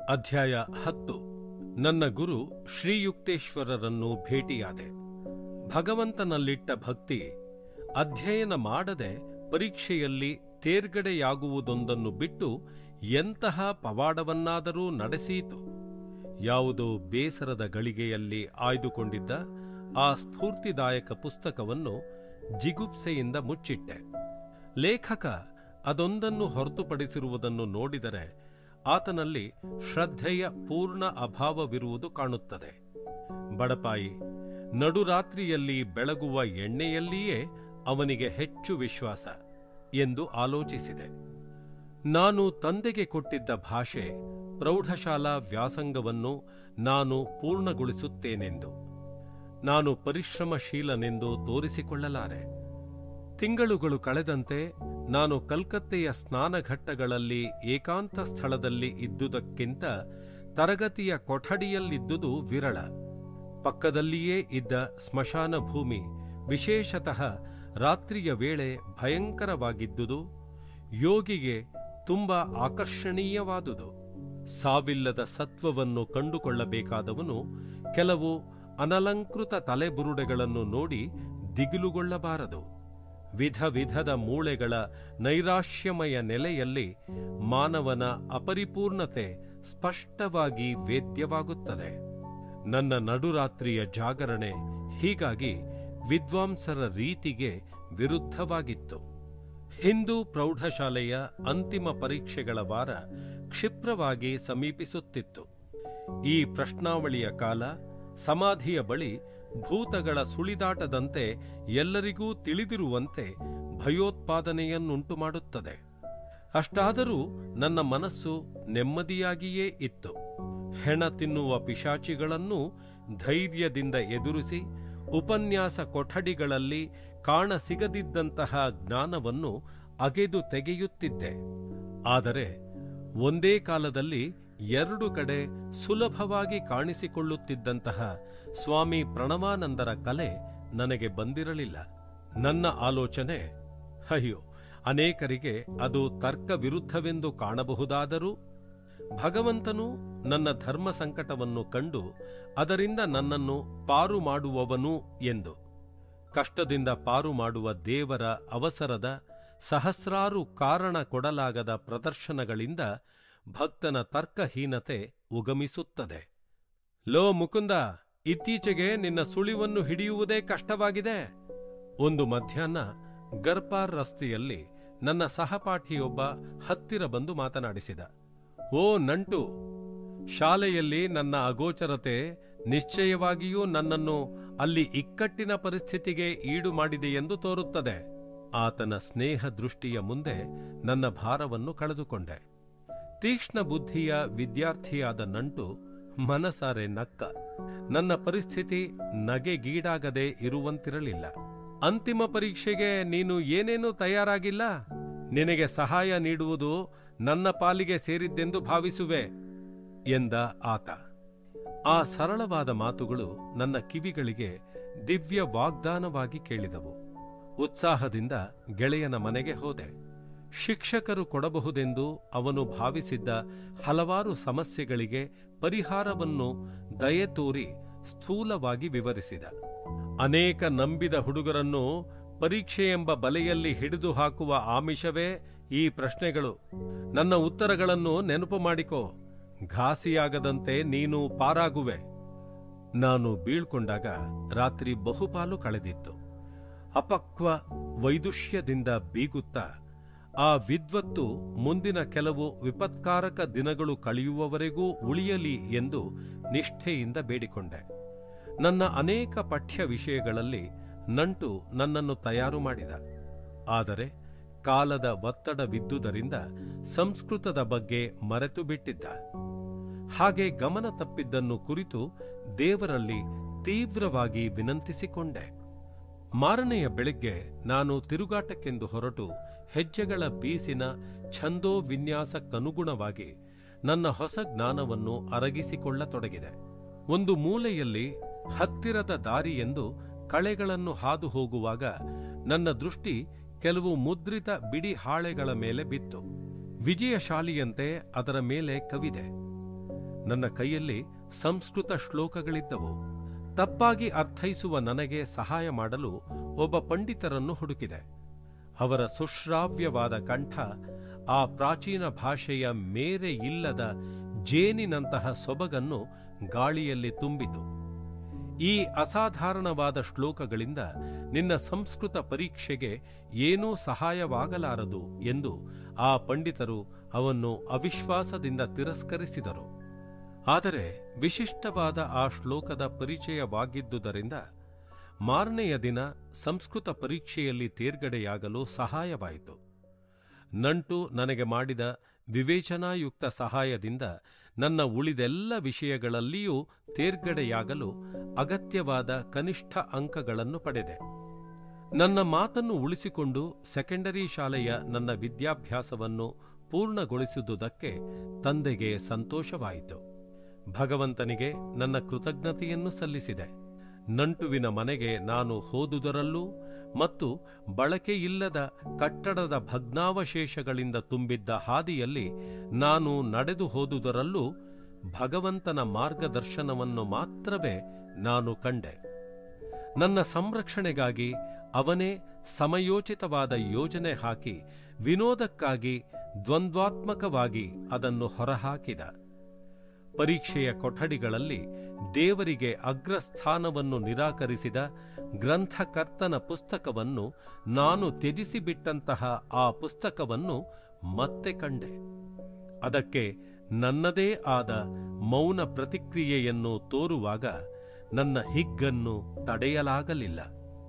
ಅಧ್ಯಾಯ ಹತ್ತು ನನ್ನ ಗುರು ಶ್ರೀಯುಕ್ತೇಶ್ವರರನ್ನು ಭೇಟಿಯಾದೆ ಭಗವಂತನಲ್ಲಿಟ್ಟ ಭಕ್ತಿ ಅಧ್ಯಯನ ಮಾಡದೆ ಪರೀಕ್ಷೆಯಲ್ಲಿ ತೇರ್ಗಡೆಯಾಗುವುದೊಂದನ್ನು ಬಿಟ್ಟು ಎಂತಹ ಪವಾಡವನ್ನಾದರೂ ನಡೆಸೀತು ಯಾವುದೋ ಬೇಸರದ ಗಳಿಗೆಯಲ್ಲಿ ಆಯ್ದುಕೊಂಡಿದ್ದ ಆ ಸ್ಫೂರ್ತಿದಾಯಕ ಪುಸ್ತಕವನ್ನು ಜಿಗುಪ್ಸೆಯಿಂದ ಮುಚ್ಚಿಟ್ಟೆ ಲೇಖಕ ಅದೊಂದನ್ನು ಹೊರತುಪಡಿಸಿರುವುದನ್ನು ನೋಡಿದರೆ ಆತನಲ್ಲಿ ಶ್ರದ್ಧೆಯ ಪೂರ್ಣ ಅಭಾವವಿರುವುದು ಕಾಣುತ್ತದೆ ಬಡಪಾಯಿ ನಡುರಾತ್ರಿಯಲ್ಲಿ ಬೆಳಗುವ ಎಣ್ಣೆಯಲ್ಲಿಯೇ ಅವನಿಗೆ ಹೆಚ್ಚು ವಿಶ್ವಾಸ ಎಂದು ಆಲೋಚಿಸಿದೆ ನಾನು ತಂದೆಗೆ ಕೊಟ್ಟಿದ್ದ ಭಾಷೆ ಪ್ರೌಢಶಾಲಾ ವ್ಯಾಸಂಗವನ್ನು ನಾನು ಪೂರ್ಣಗೊಳಿಸುತ್ತೇನೆಂದು ನಾನು ಪರಿಶ್ರಮಶೀಲನೆಂದು ತೋರಿಸಿಕೊಳ್ಳಲಾರೆ ತಿಂಗಳುಗಳು ಕಳೆದಂತೆ ನಾನು ಕಲ್ಕತ್ತೆಯ ಸ್ನಾನಘಟ್ಟಗಳಲ್ಲಿ ಏಕಾಂತ ಸ್ಥಳದಲ್ಲಿ ಇದ್ದುದಕ್ಕಿಂತ ತರಗತಿಯ ಕೊಠಡಿಯಲ್ಲಿದ್ದುದು ವಿರಳ ಪಕ್ಕದಲ್ಲಿಯೇ ಇದ್ದ ಸ್ಮಶಾನ ಭೂಮಿ ವಿಶೇಷತಃ ರಾತ್ರಿಯ ವೇಳೆ ಭಯಂಕರವಾಗಿದ್ದುದು ಯೋಗಿಗೆ ತುಂಬಾ ಆಕರ್ಷಣೀಯವಾದುದು ಸಾವಿಲ್ಲದ ಸತ್ವವನ್ನು ಕಂಡುಕೊಳ್ಳಬೇಕಾದವನು ಕೆಲವು ಅನಲಂಕೃತ ತಲೆಬುರುಡೆಗಳನ್ನು ನೋಡಿ ದಿಗಿಲುಗೊಳ್ಳಬಾರದು ವಿಧ ವಿಧದ ಮೂಳೆಗಳ ನೈರಾಶ್ಯಮಯ ನೆಲೆಯಲ್ಲಿ ಮಾನವನ ಅಪರಿಪೂರ್ಣತೆ ಸ್ಪಷ್ಟವಾಗಿ ವೇದ್ಯವಾಗುತ್ತದೆ ನನ್ನ ನಡುರಾತ್ರಿಯ ಜಾಗರಣೆ ಹೀಗಾಗಿ ವಿದ್ವಾಂಸರ ರೀತಿಗೆ ವಿರುದ್ಧವಾಗಿತ್ತು ಹಿಂದೂ ಪ್ರೌಢಶಾಲೆಯ ಅಂತಿಮ ಪರೀಕ್ಷೆಗಳ ವಾರ ಕ್ಷಿಪ್ರವಾಗಿ ಸಮೀಪಿಸುತ್ತಿತ್ತು ಈ ಪ್ರಶ್ನಾವಳಿಯ ಕಾಲ ಸಮಾಧಿಯ ಬಳಿ ಭೂತಗಳ ಸುಳಿದಾಟದಂತೆ ಎಲ್ಲರಿಗೂ ತಿಳಿದಿರುವಂತೆ ಭಯೋತ್ಪಾದನೆಯನ್ನುಂಟು ಮಾಡುತ್ತದೆ ಅಷ್ಟಾದರೂ ನನ್ನ ಮನಸ್ಸು ನೆಮ್ಮದಿಯಾಗಿಯೇ ಇತ್ತು ಹೆಣ ತಿನ್ನುವ ಪಿಶಾಚಿಗಳನ್ನೂ ಧೈರ್ಯದಿಂದ ಎದುರಿಸಿ ಉಪನ್ಯಾಸ ಕೊಠಡಿಗಳಲ್ಲಿ ಕಾಣಸಿಗದಿದ್ದಂತಹ ಜ್ಞಾನವನ್ನು ಅಗೆದು ತೆಗೆಯುತ್ತಿದ್ದೆ ಆದರೆ ಒಂದೇ ಕಾಲದಲ್ಲಿ ಎರಡು ಕಡೆ ಸುಲಭವಾಗಿ ಕಾಣಿಸಿಕೊಳ್ಳುತ್ತಿದ್ದಂತಹ ಸ್ವಾಮಿ ಪ್ರಣವಾನಂದರ ಕಲೆ ನನಗೆ ಬಂದಿರಲಿಲ್ಲ ನನ್ನ ಆಲೋಚನೆ ಅಯ್ಯೋ ಅನೇಕರಿಗೆ ಅದು ತರ್ಕ ವಿರುದ್ಧವೆಂದು ಕಾಣಬಹುದಾದರೂ ಭಗವಂತನು ನನ್ನ ಧರ್ಮ ಸಂಕಟವನ್ನು ಕಂಡು ಅದರಿಂದ ನನ್ನನ್ನು ಪಾರು ಮಾಡುವವನು ಎಂದು ಕಷ್ಟದಿಂದ ಪಾರು ಮಾಡುವ ದೇವರ ಅವಸರದ ಸಹಸ್ರಾರು ಕಾರಣ ಕೊಡಲಾಗದ ಪ್ರದರ್ಶನಗಳಿಂದ ಭಕ್ತನ ತರ್ಕಹೀನತೆ ಉಗಮಿಸುತ್ತದೆ ಲೋ ಮುಕುಂದ ಇತ್ತೀಚೆಗೆ ನಿನ್ನ ಸುಳಿವನ್ನು ಹಿಡಿಯುವುದೇ ಕಷ್ಟವಾಗಿದೆ ಒಂದು ಮಧ್ಯಾಹ್ನ ಗರ್ಪಾರ್ ರಸ್ತೆಯಲ್ಲಿ ನನ್ನ ಸಹಪಾಠಿಯೊಬ್ಬ ಹತ್ತಿರ ಬಂದು ಮಾತನಾಡಿಸಿದ ಓ ನಂಟು ಶಾಲೆಯಲ್ಲಿ ನನ್ನ ಅಗೋಚರತೆ ನಿಶ್ಚಯವಾಗಿಯೂ ನನ್ನನ್ನು ಅಲ್ಲಿ ಇಕ್ಕಟ್ಟಿನ ಪರಿಸ್ಥಿತಿಗೆ ಈಡು ಮಾಡಿದೆಯೆಂದು ತೋರುತ್ತದೆ ಆತನ ಸ್ನೇಹ ದೃಷ್ಟಿಯ ಮುಂದೆ ನನ್ನ ಭಾರವನ್ನು ಕಳೆದುಕೊಂಡೆ ತೀಕ್ಷ್ಣ ಬುದ್ಧಿಯ ವಿದ್ಯಾರ್ಥಿಯಾದ ನಂಟು ಮನಸಾರೆ ನಕ್ಕ ನನ್ನ ಪರಿಸ್ಥಿತಿ ನಗೆಗೀಡಾಗದೆ ಇರುವಂತಿರಲಿಲ್ಲ ಅಂತಿಮ ಪರೀಕ್ಷೆಗೆ ನೀನು ಏನೇನೂ ತಯಾರಾಗಿಲ್ಲ ನಿನಗೆ ಸಹಾಯ ನೀಡುವುದು ನನ್ನ ಪಾಲಿಗೆ ಸೇರಿದ್ದೆಂದು ಭಾವಿಸುವೆ ಎಂದ ಆತ ಆ ಸರಳವಾದ ಮಾತುಗಳು ನನ್ನ ಕಿವಿಗಳಿಗೆ ದಿವ್ಯ ವಾಗ್ದಾನವಾಗಿ ಕೇಳಿದವು ಉತ್ಸಾಹದಿಂದ ಗೆಳೆಯನ ಮನೆಗೆ ಹೋದೆ ಶಿಕ್ಷಕರು ಕೊಡಬಹುದೆಂದು ಅವನು ಭಾವಿಸಿದ್ದ ಹಲವಾರು ಸಮಸ್ಯೆಗಳಿಗೆ ಪರಿಹಾರವನ್ನು ದಯೆ ತೋರಿ ಸ್ಥೂಲವಾಗಿ ವಿವರಿಸಿದ ಅನೇಕ ನಂಬಿದ ಹುಡುಗರನ್ನು ಪರೀಕ್ಷೆ ಎಂಬ ಬಲೆಯಲ್ಲಿ ಹಿಡಿದು ಹಾಕುವ ಆಮಿಷವೇ ಈ ಪ್ರಶ್ನೆಗಳು ನನ್ನ ಉತ್ತರಗಳನ್ನು ನೆನಪು ಮಾಡಿಕೋ ಘಾಸಿಯಾಗದಂತೆ ನೀನು ಪಾರಾಗುವೆ ನಾನು ಬೀಳ್ಕೊಂಡಾಗ ರಾತ್ರಿ ಬಹುಪಾಲು ಕಳೆದಿತ್ತು ಅಪಕ್ವ ವೈದುಷ್ಯದಿಂದ ಬೀಗುತ್ತಾ ಆ ವಿದ್ವತ್ತು ಮುಂದಿನ ಕೆಲವು ವಿಪತ್ಕಾರಕ ದಿನಗಳು ಕಳೆಯುವವರೆಗೂ ಉಳಿಯಲಿ ಎಂದು ನಿಷ್ಠೆಯಿಂದ ಬೇಡಿಕೊಂಡೆ ನನ್ನ ಅನೇಕ ಪಠ್ಯ ವಿಷಯಗಳಲ್ಲಿ ನಂಟು ನನ್ನನ್ನು ತಯಾರು ಮಾಡಿದ ಆದರೆ ಕಾಲದ ಒತ್ತಡವಿದ್ದುದರಿಂದ ಸಂಸ್ಕೃತದ ಬಗ್ಗೆ ಮರೆತು ಬಿಟ್ಟಿದ್ದ ಹಾಗೆ ಗಮನ ತಪ್ಪಿದ್ದನ್ನು ಕುರಿತು ದೇವರಲ್ಲಿ ತೀವ್ರವಾಗಿ ವಿನಂತಿಸಿಕೊಂಡೆ ಮಾರನೆಯ ಬೆಳಿಗ್ಗೆ ನಾನು ತಿರುಗಾಟಕ್ಕೆಂದು ಹೊರಟು ಹೆಜ್ಜೆಗಳ ಬೀಸಿನ ಛಂದೋ ವಿನ್ಯಾಸಕ್ಕನುಗುಣವಾಗಿ ನನ್ನ ಹೊಸ ಜ್ಞಾನವನ್ನು ಅರಗಿಸಿಕೊಳ್ಳತೊಡಗಿದೆ ಒಂದು ಮೂಲೆಯಲ್ಲಿ ಹತ್ತಿರದ ದಾರಿ ಎಂದು ಕಳೆಗಳನ್ನು ಹಾದು ಹೋಗುವಾಗ ನನ್ನ ದೃಷ್ಟಿ ಕೆಲವು ಮುದ್ರಿತ ಬಿಡಿ ಹಾಳೆಗಳ ಮೇಲೆ ಬಿತ್ತು ವಿಜಯಶಾಲಿಯಂತೆ ಅದರ ಮೇಲೆ ಕವಿದೆ ನನ್ನ ಕೈಯಲ್ಲಿ ಸಂಸ್ಕೃತ ಶ್ಲೋಕಗಳಿದ್ದವು ತಪ್ಪಾಗಿ ಅರ್ಥೈಸುವ ನನಗೆ ಸಹಾಯ ಮಾಡಲು ಒಬ್ಬ ಪಂಡಿತರನ್ನು ಹುಡುಕಿದೆ ಅವರ ಸುಶ್ರಾವ್ಯವಾದ ಕಂಠ ಆ ಪ್ರಾಚೀನ ಭಾಷೆಯ ಮೇರೆ ಇಲ್ಲದ ಜೇನಿನಂತಹ ಸೊಬಗನ್ನು ಗಾಳಿಯಲ್ಲಿ ತುಂಬಿತು ಈ ಅಸಾಧಾರಣವಾದ ಶ್ಲೋಕಗಳಿಂದ ನಿನ್ನ ಸಂಸ್ಕೃತ ಪರೀಕ್ಷೆಗೆ ಏನೂ ಸಹಾಯವಾಗಲಾರದು ಎಂದು ಆ ಪಂಡಿತರು ಅವನ್ನು ಅವಿಶ್ವಾಸದಿಂದ ತಿರಸ್ಕರಿಸಿದರು ಆದರೆ ವಿಶಿಷ್ಟವಾದ ಆ ಶ್ಲೋಕದ ಪರಿಚಯವಾಗಿದ್ದುದರಿಂದ ಮಾರನೆಯ ದಿನ ಸಂಸ್ಕೃತ ಪರೀಕ್ಷೆಯಲ್ಲಿ ತೇರ್ಗಡೆಯಾಗಲು ಸಹಾಯವಾಯಿತು ನಂಟು ನನಗೆ ಮಾಡಿದ ವಿವೇಚನಾಯುಕ್ತ ಸಹಾಯದಿಂದ ನನ್ನ ಉಳಿದೆಲ್ಲ ವಿಷಯಗಳಲ್ಲಿಯೂ ತೇರ್ಗಡೆಯಾಗಲು ಅಗತ್ಯವಾದ ಕನಿಷ್ಠ ಅಂಕಗಳನ್ನು ಪಡೆದೆ ನನ್ನ ಮಾತನ್ನು ಉಳಿಸಿಕೊಂಡು ಸೆಕೆಂಡರಿ ಶಾಲೆಯ ನನ್ನ ವಿದ್ಯಾಭ್ಯಾಸವನ್ನು ಪೂರ್ಣಗೊಳಿಸಿದುದಕ್ಕೆ ತಂದೆಗೆ ಸಂತೋಷವಾಯಿತು ಭಗವಂತನಿಗೆ ನನ್ನ ಕೃತಜ್ಞತೆಯನ್ನು ಸಲ್ಲಿಸಿದೆ ನಂಟುವಿನ ಮನೆಗೆ ನಾನು ಹೋದುದರಲ್ಲೂ ಮತ್ತು ಬಳಕೆಯಿಲ್ಲದ ಕಟ್ಟಡದ ಭಗ್ನಾವಶೇಷಗಳಿಂದ ತುಂಬಿದ್ದ ಹಾದಿಯಲ್ಲಿ ನಾನು ನಡೆದು ಹೋದುದರಲ್ಲೂ ಭಗವಂತನ ಮಾರ್ಗದರ್ಶನವನ್ನು ಮಾತ್ರವೇ ನಾನು ಕಂಡೆ ನನ್ನ ಸಂರಕ್ಷಣೆಗಾಗಿ ಅವನೇ ಸಮಯೋಚಿತವಾದ ಯೋಜನೆ ಹಾಕಿ ವಿನೋದಕ್ಕಾಗಿ ದ್ವಂದ್ವಾತ್ಮಕವಾಗಿ ಅದನ್ನು ಹೊರಹಾಕಿದ ಪರೀಕ್ಷೆಯ ಕೊಠಡಿಗಳಲ್ಲಿ ದೇವರಿಗೆ ಅಗ್ರಸ್ಥಾನವನ್ನು ನಿರಾಕರಿಸಿದ ಗ್ರಂಥಕರ್ತನ ಪುಸ್ತಕವನ್ನು ನಾನು ತ್ಯಜಿಸಿಬಿಟ್ಟಂತಹ ಆ ಪುಸ್ತಕವನ್ನು ಮತ್ತೆ ಕಂಡೆ ಅದಕ್ಕೆ ನನ್ನದೇ ಆದ ಮೌನ ಪ್ರತಿಕ್ರಿಯೆಯನ್ನು ತೋರುವಾಗ ನನ್ನ ಹಿಗ್ಗನ್ನು ತಡೆಯಲಾಗಲಿಲ್ಲ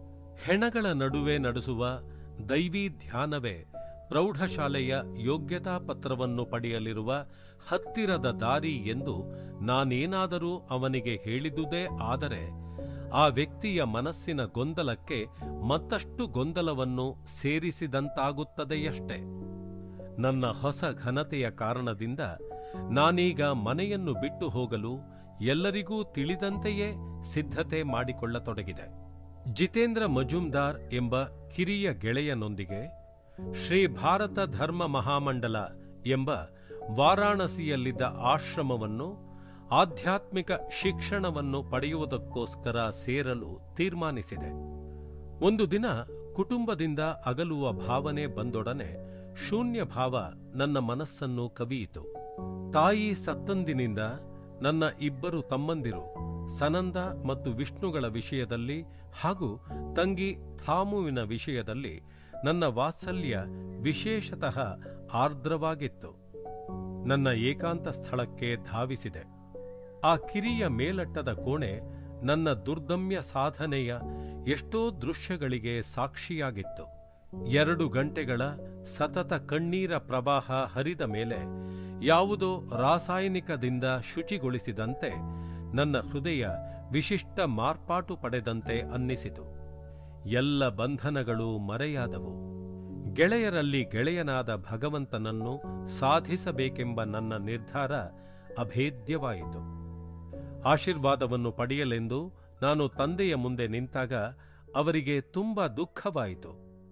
ಹೆಣಗಳ ನಡುವೆ ನಡೆಸುವ ದೈವಿ ಧ್ಯಾನವೇ ಪ್ರೌಢಶಾಲೆಯ ಯೋಗ್ಯತಾ ಪತ್ರವನ್ನು ಪಡೆಯಲಿರುವ ಹತ್ತಿರದ ದಾರಿ ಎಂದು ನಾನೇನಾದರೂ ಅವನಿಗೆ ಹೇಳಿದುದೇ ಆದರೆ ಆ ವ್ಯಕ್ತಿಯ ಮನಸ್ಸಿನ ಗೊಂದಲಕ್ಕೆ ಮತ್ತಷ್ಟು ಗೊಂದಲವನ್ನು ಸೇರಿಸಿದಂತಾಗುತ್ತದೆಯಷ್ಟೆ ನನ್ನ ಹೊಸ ಘನತೆಯ ಕಾರಣದಿಂದ ನಾನೀಗ ಮನೆಯನ್ನು ಬಿಟ್ಟು ಹೋಗಲು ಎಲ್ಲರಿಗೂ ತಿಳಿದಂತೆಯೇ ಸಿದ್ಧತೆ ಮಾಡಿಕೊಳ್ಳತೊಡಗಿದೆ ಜಿತೇಂದ್ರ ಮಜುಮ್ದಾರ್ ಎಂಬ ಕಿರಿಯ ಗೆಳೆಯನೊಂದಿಗೆ ಶ್ರೀ ಭಾರತ ಧರ್ಮ ಮಹಾಮಂಡಲ ಎಂಬ ವಾರಾಣಸಿಯಲ್ಲಿದ್ದ ಆಶ್ರಮವನ್ನು ಆಧ್ಯಾತ್ಮಿಕ ಶಿಕ್ಷಣವನ್ನು ಪಡೆಯುವುದಕ್ಕೋಸ್ಕರ ಸೇರಲು ತೀರ್ಮಾನಿಸಿದೆ ಒಂದು ದಿನ ಕುಟುಂಬದಿಂದ ಅಗಲುವ ಭಾವನೆ ಬಂದೊಡನೆ ಶೂನ್ಯ ಭಾವ ನನ್ನ ಮನಸ್ಸನ್ನು ಕವಿಯಿತು ತಾಯಿ ಸತ್ತಂದಿನಿಂದ ನನ್ನ ಇಬ್ಬರು ತಮ್ಮಂದಿರು ಸನಂದ ಮತ್ತು ವಿಷ್ಣುಗಳ ವಿಷಯದಲ್ಲಿ ಹಾಗೂ ತಂಗಿ ಥಾಮುವಿನ ವಿಷಯದಲ್ಲಿ ನನ್ನ ವಾತ್ಸಲ್ಯ ವಿಶೇಷತಃ ಆರ್ದ್ರವಾಗಿತ್ತು ನನ್ನ ಏಕಾಂತ ಸ್ಥಳಕ್ಕೆ ಧಾವಿಸಿದೆ ಆ ಕಿರಿಯ ಮೇಲಟ್ಟದ ಕೋಣೆ ನನ್ನ ದುರ್ದಮ್ಯ ಸಾಧನೆಯ ಎಷ್ಟೋ ದೃಶ್ಯಗಳಿಗೆ ಸಾಕ್ಷಿಯಾಗಿತ್ತು ಎರಡು ಗಂಟೆಗಳ ಸತತ ಕಣ್ಣೀರ ಪ್ರವಾಹ ಹರಿದ ಮೇಲೆ ಯಾವುದೋ ರಾಸಾಯನಿಕದಿಂದ ಶುಚಿಗೊಳಿಸಿದಂತೆ ನನ್ನ ಹೃದಯ ವಿಶಿಷ್ಟ ಮಾರ್ಪಾಟು ಪಡೆದಂತೆ ಅನ್ನಿಸಿತು ಎಲ್ಲ ಬಂಧನಗಳು ಮರೆಯಾದವು ಗೆಳೆಯರಲ್ಲಿ ಗೆಳೆಯನಾದ ಭಗವಂತನನ್ನು ಸಾಧಿಸಬೇಕೆಂಬ ನನ್ನ ನಿರ್ಧಾರ ಅಭೇದ್ಯವಾಯಿತು ಆಶೀರ್ವಾದವನ್ನು ಪಡೆಯಲೆಂದು ನಾನು ತಂದೆಯ ಮುಂದೆ ನಿಂತಾಗ ಅವರಿಗೆ ತುಂಬ ದುಃಖವಾಯಿತು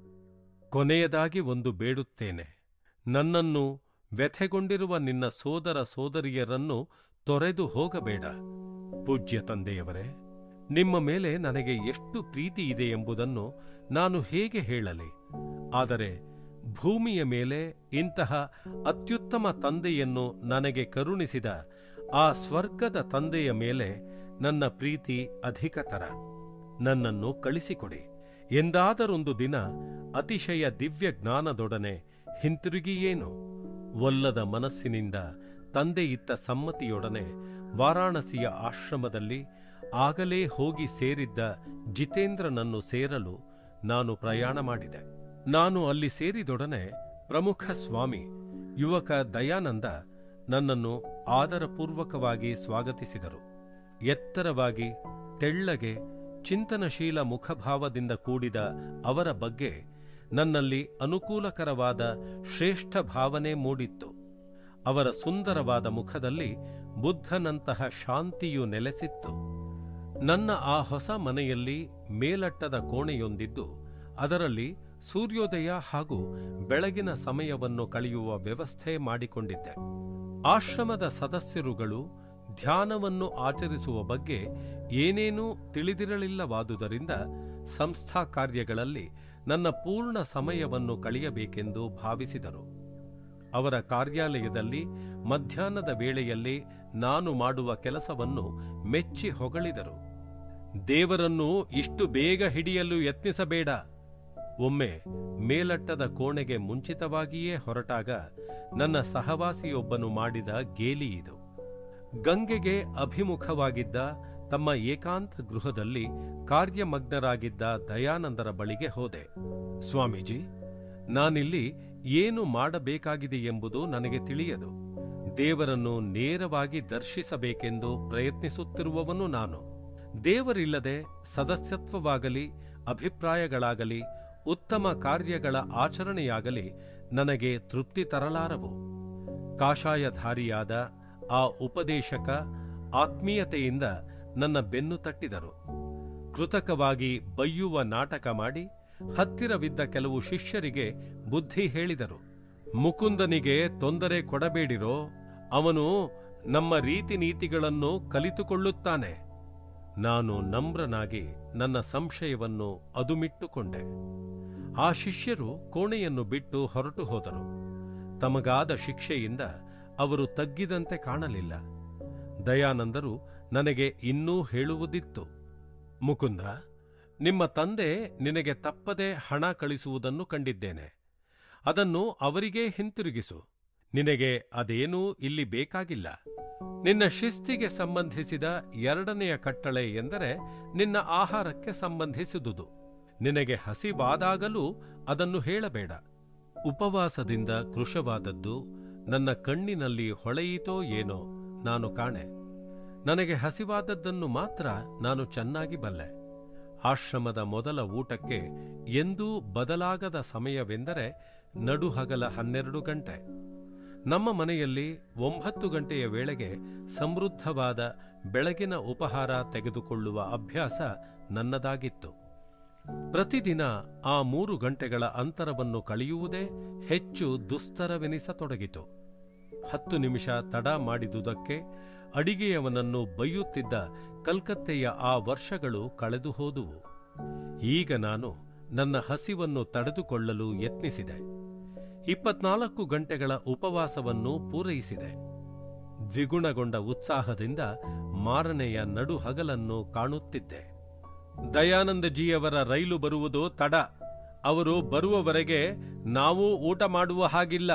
ಕೊನೆಯದಾಗಿ ಒಂದು ಬೇಡುತ್ತೇನೆ ನನ್ನನ್ನು ವ್ಯಥೆಗೊಂಡಿರುವ ನಿನ್ನ ಸೋದರ ಸೋದರಿಯರನ್ನು ತೊರೆದು ಹೋಗಬೇಡ ಪೂಜ್ಯ ತಂದೆಯವರೇ ನಿಮ್ಮ ಮೇಲೆ ನನಗೆ ಎಷ್ಟು ಪ್ರೀತಿ ಇದೆ ಎಂಬುದನ್ನು ನಾನು ಹೇಗೆ ಹೇಳಲಿ ಆದರೆ ಭೂಮಿಯ ಮೇಲೆ ಇಂತಹ ಅತ್ಯುತ್ತಮ ತಂದೆಯನ್ನು ನನಗೆ ಕರುಣಿಸಿದ ಆ ಸ್ವರ್ಗದ ತಂದೆಯ ಮೇಲೆ ನನ್ನ ಪ್ರೀತಿ ಅಧಿಕತರ ನನ್ನನ್ನು ಕಳಿಸಿಕೊಡಿ ಎಂದಾದರೊಂದು ದಿನ ಅತಿಶಯ ದಿವ್ಯ ಜ್ಞಾನದೊಡನೆ ಹಿಂತಿರುಗಿಯೇನು ಒಲ್ಲದ ಮನಸ್ಸಿನಿಂದ ತಂದೆಯಿತ್ತ ಸಮ್ಮತಿಯೊಡನೆ ವಾರಾಣಸಿಯ ಆಶ್ರಮದಲ್ಲಿ ಆಗಲೇ ಹೋಗಿ ಸೇರಿದ್ದ ಜಿತೇಂದ್ರನನ್ನು ಸೇರಲು ನಾನು ಪ್ರಯಾಣ ಮಾಡಿದೆ ನಾನು ಅಲ್ಲಿ ಸೇರಿದೊಡನೆ ಪ್ರಮುಖ ಸ್ವಾಮಿ ಯುವಕ ದಯಾನಂದ ನನ್ನನ್ನು ಆದರಪೂರ್ವಕವಾಗಿ ಸ್ವಾಗತಿಸಿದರು ಎತ್ತರವಾಗಿ ತೆಳ್ಳಗೆ ಚಿಂತನಶೀಲ ಮುಖಭಾವದಿಂದ ಕೂಡಿದ ಅವರ ಬಗ್ಗೆ ನನ್ನಲ್ಲಿ ಅನುಕೂಲಕರವಾದ ಶ್ರೇಷ್ಠ ಭಾವನೆ ಮೂಡಿತ್ತು ಅವರ ಸುಂದರವಾದ ಮುಖದಲ್ಲಿ ಬುದ್ಧನಂತಹ ಶಾಂತಿಯು ನೆಲೆಸಿತ್ತು ನನ್ನ ಆ ಹೊಸ ಮನೆಯಲ್ಲಿ ಮೇಲಟ್ಟದ ಕೋಣೆಯೊಂದಿದ್ದು ಅದರಲ್ಲಿ ಸೂರ್ಯೋದಯ ಹಾಗೂ ಬೆಳಗಿನ ಸಮಯವನ್ನು ಕಳೆಯುವ ವ್ಯವಸ್ಥೆ ಮಾಡಿಕೊಂಡಿದ್ದೆ ಆಶ್ರಮದ ಸದಸ್ಯರುಗಳು ಧ್ಯಾನವನ್ನು ಆಚರಿಸುವ ಬಗ್ಗೆ ಏನೇನೂ ತಿಳಿದಿರಲಿಲ್ಲವಾದುದರಿಂದ ಸಂಸ್ಥಾ ಕಾರ್ಯಗಳಲ್ಲಿ ನನ್ನ ಪೂರ್ಣ ಸಮಯವನ್ನು ಕಳೆಯಬೇಕೆಂದು ಭಾವಿಸಿದರು ಅವರ ಕಾರ್ಯಾಲಯದಲ್ಲಿ ಮಧ್ಯಾಹ್ನದ ವೇಳೆಯಲ್ಲಿ ನಾನು ಮಾಡುವ ಕೆಲಸವನ್ನು ಮೆಚ್ಚಿ ಹೊಗಳಿದರು ದೇವರನ್ನು ಇಷ್ಟು ಬೇಗ ಹಿಡಿಯಲು ಯತ್ನಿಸಬೇಡ ಒಮ್ಮೆ ಮೇಲಟ್ಟದ ಕೋಣೆಗೆ ಮುಂಚಿತವಾಗಿಯೇ ಹೊರಟಾಗ ನನ್ನ ಸಹವಾಸಿಯೊಬ್ಬನು ಮಾಡಿದ ಗೇಲಿ ಇದು ಗಂಗೆಗೆ ಅಭಿಮುಖವಾಗಿದ್ದ ತಮ್ಮ ಏಕಾಂತ ಗೃಹದಲ್ಲಿ ಕಾರ್ಯಮಗ್ನರಾಗಿದ್ದ ದಯಾನಂದರ ಬಳಿಗೆ ಹೋದೆ ಸ್ವಾಮೀಜಿ ನಾನಿಲ್ಲಿ ಏನು ಮಾಡಬೇಕಾಗಿದೆ ಎಂಬುದು ನನಗೆ ತಿಳಿಯದು ದೇವರನ್ನು ನೇರವಾಗಿ ದರ್ಶಿಸಬೇಕೆಂದು ಪ್ರಯತ್ನಿಸುತ್ತಿರುವವನು ನಾನು ದೇವರಿಲ್ಲದೆ ಸದಸ್ಯತ್ವವಾಗಲಿ ಅಭಿಪ್ರಾಯಗಳಾಗಲಿ ಉತ್ತಮ ಕಾರ್ಯಗಳ ಆಚರಣೆಯಾಗಲಿ ನನಗೆ ತೃಪ್ತಿ ತರಲಾರವು ಕಾಷಾಯಧಾರಿಯಾದ ಆ ಉಪದೇಶಕ ಆತ್ಮೀಯತೆಯಿಂದ ನನ್ನ ಬೆನ್ನು ತಟ್ಟಿದರು ಕೃತಕವಾಗಿ ಬೈಯುವ ನಾಟಕ ಮಾಡಿ ಹತ್ತಿರವಿದ್ದ ಕೆಲವು ಶಿಷ್ಯರಿಗೆ ಬುದ್ಧಿ ಹೇಳಿದರು ಮುಕುಂದನಿಗೆ ತೊಂದರೆ ಕೊಡಬೇಡಿರೋ ಅವನು ನಮ್ಮ ರೀತಿ ನೀತಿಗಳನ್ನು ಕಲಿತುಕೊಳ್ಳುತ್ತಾನೆ ನಾನು ನಮ್ರನಾಗಿ ನನ್ನ ಸಂಶಯವನ್ನು ಅದುಮಿಟ್ಟುಕೊಂಡೆ ಆ ಶಿಷ್ಯರು ಕೋಣೆಯನ್ನು ಬಿಟ್ಟು ಹೊರಟು ಹೋದರು ತಮಗಾದ ಶಿಕ್ಷೆಯಿಂದ ಅವರು ತಗ್ಗಿದಂತೆ ಕಾಣಲಿಲ್ಲ ದಯಾನಂದರು ನನಗೆ ಇನ್ನೂ ಹೇಳುವುದಿತ್ತು ಮುಕುಂದ ನಿಮ್ಮ ತಂದೆ ನಿನಗೆ ತಪ್ಪದೆ ಹಣ ಕಳಿಸುವುದನ್ನು ಕಂಡಿದ್ದೇನೆ ಅದನ್ನು ಅವರಿಗೇ ಹಿಂತಿರುಗಿಸು ನಿನಗೆ ಅದೇನೂ ಇಲ್ಲಿ ಬೇಕಾಗಿಲ್ಲ ನಿನ್ನ ಶಿಸ್ತಿಗೆ ಸಂಬಂಧಿಸಿದ ಎರಡನೆಯ ಕಟ್ಟಳೆ ಎಂದರೆ ನಿನ್ನ ಆಹಾರಕ್ಕೆ ಸಂಬಂಧಿಸಿದುದು ನಿನಗೆ ಹಸಿವಾದಾಗಲೂ ಅದನ್ನು ಹೇಳಬೇಡ ಉಪವಾಸದಿಂದ ಕೃಶವಾದದ್ದು ನನ್ನ ಕಣ್ಣಿನಲ್ಲಿ ಹೊಳೆಯಿತೋ ಏನೋ ನಾನು ಕಾಣೆ ನನಗೆ ಹಸಿವಾದದ್ದನ್ನು ಮಾತ್ರ ನಾನು ಚೆನ್ನಾಗಿ ಬಲ್ಲೆ ಆಶ್ರಮದ ಮೊದಲ ಊಟಕ್ಕೆ ಎಂದೂ ಬದಲಾಗದ ಸಮಯವೆಂದರೆ ನಡುಹಗಲ ಹನ್ನೆರಡು ಗಂಟೆ ನಮ್ಮ ಮನೆಯಲ್ಲಿ ಒಂಬತ್ತು ಗಂಟೆಯ ವೇಳೆಗೆ ಸಮೃದ್ಧವಾದ ಬೆಳಗಿನ ಉಪಹಾರ ತೆಗೆದುಕೊಳ್ಳುವ ಅಭ್ಯಾಸ ನನ್ನದಾಗಿತ್ತು ಪ್ರತಿದಿನ ಆ ಮೂರು ಗಂಟೆಗಳ ಅಂತರವನ್ನು ಕಳೆಯುವುದೇ ಹೆಚ್ಚು ದುಸ್ತರವೆನಿಸತೊಡಗಿತು ಹತ್ತು ನಿಮಿಷ ತಡ ಮಾಡಿದುದಕ್ಕೆ ಅಡಿಗೆಯವನನ್ನು ಬೈಯುತ್ತಿದ್ದ ಕಲ್ಕತ್ತೆಯ ಆ ವರ್ಷಗಳು ಕಳೆದು ಹೋದುವು ಈಗ ನಾನು ನನ್ನ ಹಸಿವನ್ನು ತಡೆದುಕೊಳ್ಳಲು ಯತ್ನಿಸಿದೆ ಇಪ್ಪತ್ನಾಲ್ಕು ಗಂಟೆಗಳ ಉಪವಾಸವನ್ನು ಪೂರೈಸಿದೆ ದ್ವಿಗುಣಗೊಂಡ ಉತ್ಸಾಹದಿಂದ ಮಾರನೆಯ ನಡುಹಗಲನ್ನು ಕಾಣುತ್ತಿದ್ದೆ ದಯಾನಂದಜಿಯವರ ರೈಲು ಬರುವುದು ತಡ ಅವರು ಬರುವವರೆಗೆ ನಾವು ಊಟ ಮಾಡುವ ಹಾಗಿಲ್ಲ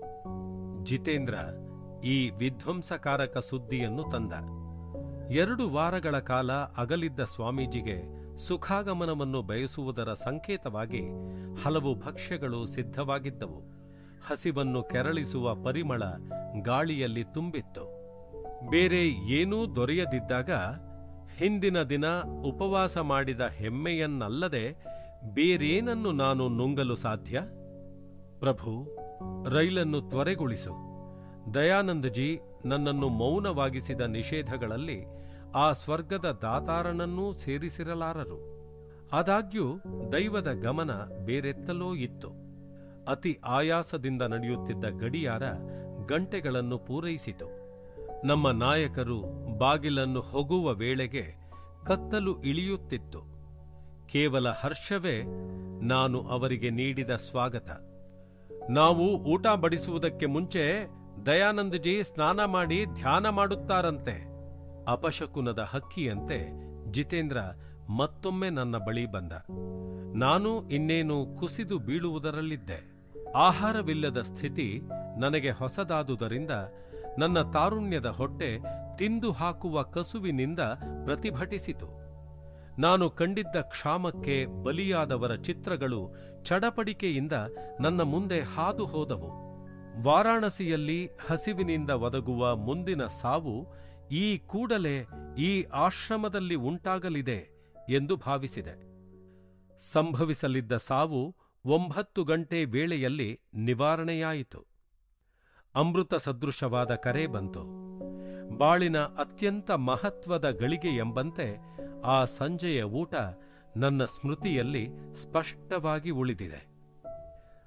ಜಿತೇಂದ್ರ ಈ ವಿಧ್ವಂಸಕಾರಕ ಸುದ್ದಿಯನ್ನು ತಂದ ಎರಡು ವಾರಗಳ ಕಾಲ ಅಗಲಿದ್ದ ಸ್ವಾಮೀಜಿಗೆ ಸುಖಾಗಮನವನ್ನು ಬಯಸುವುದರ ಸಂಕೇತವಾಗಿ ಹಲವು ಭಕ್ಷ್ಯಗಳು ಸಿದ್ಧವಾಗಿದ್ದವು ಹಸಿವನ್ನು ಕೆರಳಿಸುವ ಪರಿಮಳ ಗಾಳಿಯಲ್ಲಿ ತುಂಬಿತ್ತು ಬೇರೆ ಏನೂ ದೊರೆಯದಿದ್ದಾಗ ಹಿಂದಿನ ದಿನ ಉಪವಾಸ ಮಾಡಿದ ಹೆಮ್ಮೆಯನ್ನಲ್ಲದೆ ಬೇರೇನನ್ನು ನಾನು ನುಂಗಲು ಸಾಧ್ಯ ಪ್ರಭು ರೈಲನ್ನು ತ್ವರೆಗೊಳಿಸು ದಯಾನಂದಜಿ ನನ್ನನ್ನು ಮೌನವಾಗಿಸಿದ ನಿಷೇಧಗಳಲ್ಲಿ ಆ ಸ್ವರ್ಗದ ದಾತಾರನನ್ನೂ ಸೇರಿಸಿರಲಾರರು ಆದಾಗ್ಯೂ ದೈವದ ಗಮನ ಬೇರೆತ್ತಲೋ ಇತ್ತು ಅತಿ ಆಯಾಸದಿಂದ ನಡೆಯುತ್ತಿದ್ದ ಗಡಿಯಾರ ಗಂಟೆಗಳನ್ನು ಪೂರೈಸಿತು ನಮ್ಮ ನಾಯಕರು ಬಾಗಿಲನ್ನು ಹೊಗುವ ವೇಳೆಗೆ ಕತ್ತಲು ಇಳಿಯುತ್ತಿತ್ತು ಕೇವಲ ಹರ್ಷವೇ ನಾನು ಅವರಿಗೆ ನೀಡಿದ ಸ್ವಾಗತ ನಾವು ಊಟ ಬಡಿಸುವುದಕ್ಕೆ ಮುಂಚೆ ದಯಾನಂದಜಿ ಸ್ನಾನ ಮಾಡಿ ಧ್ಯಾನ ಮಾಡುತ್ತಾರಂತೆ ಅಪಶಕುನದ ಹಕ್ಕಿಯಂತೆ ಜಿತೇಂದ್ರ ಮತ್ತೊಮ್ಮೆ ನನ್ನ ಬಳಿ ಬಂದ ನಾನು ಇನ್ನೇನು ಕುಸಿದು ಬೀಳುವುದರಲ್ಲಿದ್ದೆ ಆಹಾರವಿಲ್ಲದ ಸ್ಥಿತಿ ನನಗೆ ಹೊಸದಾದುದರಿಂದ ನನ್ನ ತಾರುಣ್ಯದ ಹೊಟ್ಟೆ ತಿಂದು ಹಾಕುವ ಕಸುವಿನಿಂದ ಪ್ರತಿಭಟಿಸಿತು ನಾನು ಕಂಡಿದ್ದ ಕ್ಷಾಮಕ್ಕೆ ಬಲಿಯಾದವರ ಚಿತ್ರಗಳು ಚಡಪಡಿಕೆಯಿಂದ ನನ್ನ ಮುಂದೆ ಹಾದು ಹೋದವು ವಾರಾಣಸಿಯಲ್ಲಿ ಹಸಿವಿನಿಂದ ಒದಗುವ ಮುಂದಿನ ಸಾವು ಈ ಕೂಡಲೇ ಈ ಆಶ್ರಮದಲ್ಲಿ ಉಂಟಾಗಲಿದೆ ಎಂದು ಭಾವಿಸಿದೆ ಸಂಭವಿಸಲಿದ್ದ ಸಾವು ಒಂಬತ್ತು ಗಂಟೆ ವೇಳೆಯಲ್ಲಿ ನಿವಾರಣೆಯಾಯಿತು ಅಮೃತ ಸದೃಶವಾದ ಕರೆ ಬಂತು ಬಾಳಿನ ಅತ್ಯಂತ ಮಹತ್ವದ ಗಳಿಗೆ ಎಂಬಂತೆ ಆ ಸಂಜೆಯ ಊಟ ನನ್ನ ಸ್ಮೃತಿಯಲ್ಲಿ ಸ್ಪಷ್ಟವಾಗಿ ಉಳಿದಿದೆ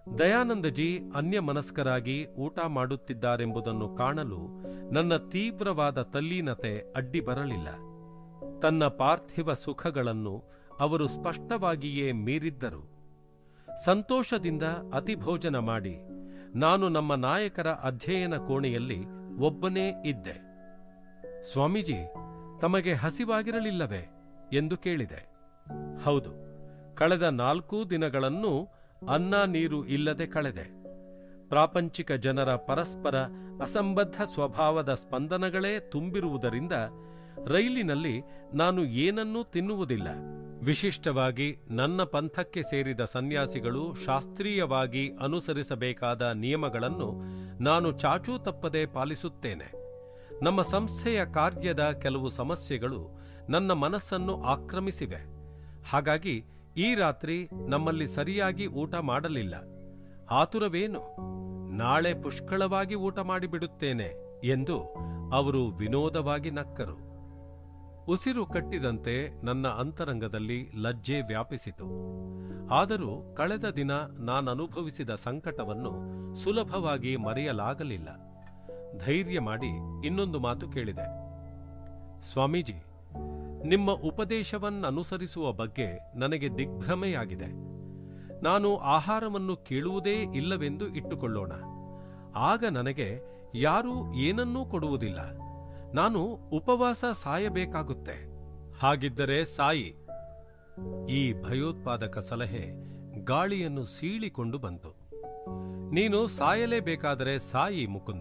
ದಯಾನಂದಜಿ ಅನ್ಯಮನಸ್ಕರಾಗಿ ಊಟ ಮಾಡುತ್ತಿದ್ದಾರೆಂಬುದನ್ನು ಕಾಣಲು ನನ್ನ ತೀವ್ರವಾದ ತಲ್ಲೀನತೆ ಅಡ್ಡಿ ಬರಲಿಲ್ಲ ತನ್ನ ಪಾರ್ಥಿವ ಸುಖಗಳನ್ನು ಅವರು ಸ್ಪಷ್ಟವಾಗಿಯೇ ಮೀರಿದ್ದರು ಸಂತೋಷದಿಂದ ಅತಿಭೋಜನ ಮಾಡಿ ನಾನು ನಮ್ಮ ನಾಯಕರ ಅಧ್ಯಯನ ಕೋಣೆಯಲ್ಲಿ ಒಬ್ಬನೇ ಇದ್ದೆ ಸ್ವಾಮೀಜಿ ತಮಗೆ ಹಸಿವಾಗಿರಲಿಲ್ಲವೇ ಎಂದು ಕೇಳಿದೆ ಹೌದು ಕಳೆದ ನಾಲ್ಕೂ ದಿನಗಳನ್ನು ಅನ್ನ ನೀರು ಇಲ್ಲದೆ ಕಳೆದೆ ಪ್ರಾಪಂಚಿಕ ಜನರ ಪರಸ್ಪರ ಅಸಂಬದ್ಧ ಸ್ವಭಾವದ ಸ್ಪಂದನಗಳೇ ತುಂಬಿರುವುದರಿಂದ ರೈಲಿನಲ್ಲಿ ನಾನು ಏನನ್ನೂ ತಿನ್ನುವುದಿಲ್ಲ ವಿಶಿಷ್ಟವಾಗಿ ನನ್ನ ಪಂಥಕ್ಕೆ ಸೇರಿದ ಸನ್ಯಾಸಿಗಳು ಶಾಸ್ತ್ರೀಯವಾಗಿ ಅನುಸರಿಸಬೇಕಾದ ನಿಯಮಗಳನ್ನು ನಾನು ಚಾಚೂ ತಪ್ಪದೆ ಪಾಲಿಸುತ್ತೇನೆ ನಮ್ಮ ಸಂಸ್ಥೆಯ ಕಾರ್ಯದ ಕೆಲವು ಸಮಸ್ಯೆಗಳು ನನ್ನ ಮನಸ್ಸನ್ನು ಆಕ್ರಮಿಸಿವೆ ಹಾಗಾಗಿ ಈ ರಾತ್ರಿ ನಮ್ಮಲ್ಲಿ ಸರಿಯಾಗಿ ಊಟ ಮಾಡಲಿಲ್ಲ ಆತುರವೇನು ನಾಳೆ ಪುಷ್ಕಳವಾಗಿ ಊಟ ಮಾಡಿಬಿಡುತ್ತೇನೆ ಎಂದು ಅವರು ವಿನೋದವಾಗಿ ನಕ್ಕರು ಉಸಿರು ಕಟ್ಟಿದಂತೆ ನನ್ನ ಅಂತರಂಗದಲ್ಲಿ ಲಜ್ಜೆ ವ್ಯಾಪಿಸಿತು ಆದರೂ ಕಳೆದ ದಿನ ನಾನನುಭವಿಸಿದ ಸಂಕಟವನ್ನು ಸುಲಭವಾಗಿ ಮರೆಯಲಾಗಲಿಲ್ಲ ಧೈರ್ಯ ಮಾಡಿ ಇನ್ನೊಂದು ಮಾತು ಕೇಳಿದೆ ಸ್ವಾಮೀಜಿ ನಿಮ್ಮ ಉಪದೇಶವನ್ನನುಸರಿಸುವ ಬಗ್ಗೆ ನನಗೆ ದಿಗ್ಭ್ರಮೆಯಾಗಿದೆ ನಾನು ಆಹಾರವನ್ನು ಕೇಳುವುದೇ ಇಲ್ಲವೆಂದು ಇಟ್ಟುಕೊಳ್ಳೋಣ ಆಗ ನನಗೆ ಯಾರೂ ಏನನ್ನೂ ಕೊಡುವುದಿಲ್ಲ ನಾನು ಉಪವಾಸ ಸಾಯಬೇಕಾಗುತ್ತೆ ಹಾಗಿದ್ದರೆ ಸಾಯಿ ಈ ಭಯೋತ್ಪಾದಕ ಸಲಹೆ ಗಾಳಿಯನ್ನು ಸೀಳಿಕೊಂಡು ಬಂತು ನೀನು ಸಾಯಲೇಬೇಕಾದರೆ ಸಾಯಿ ಮುಕುಂದ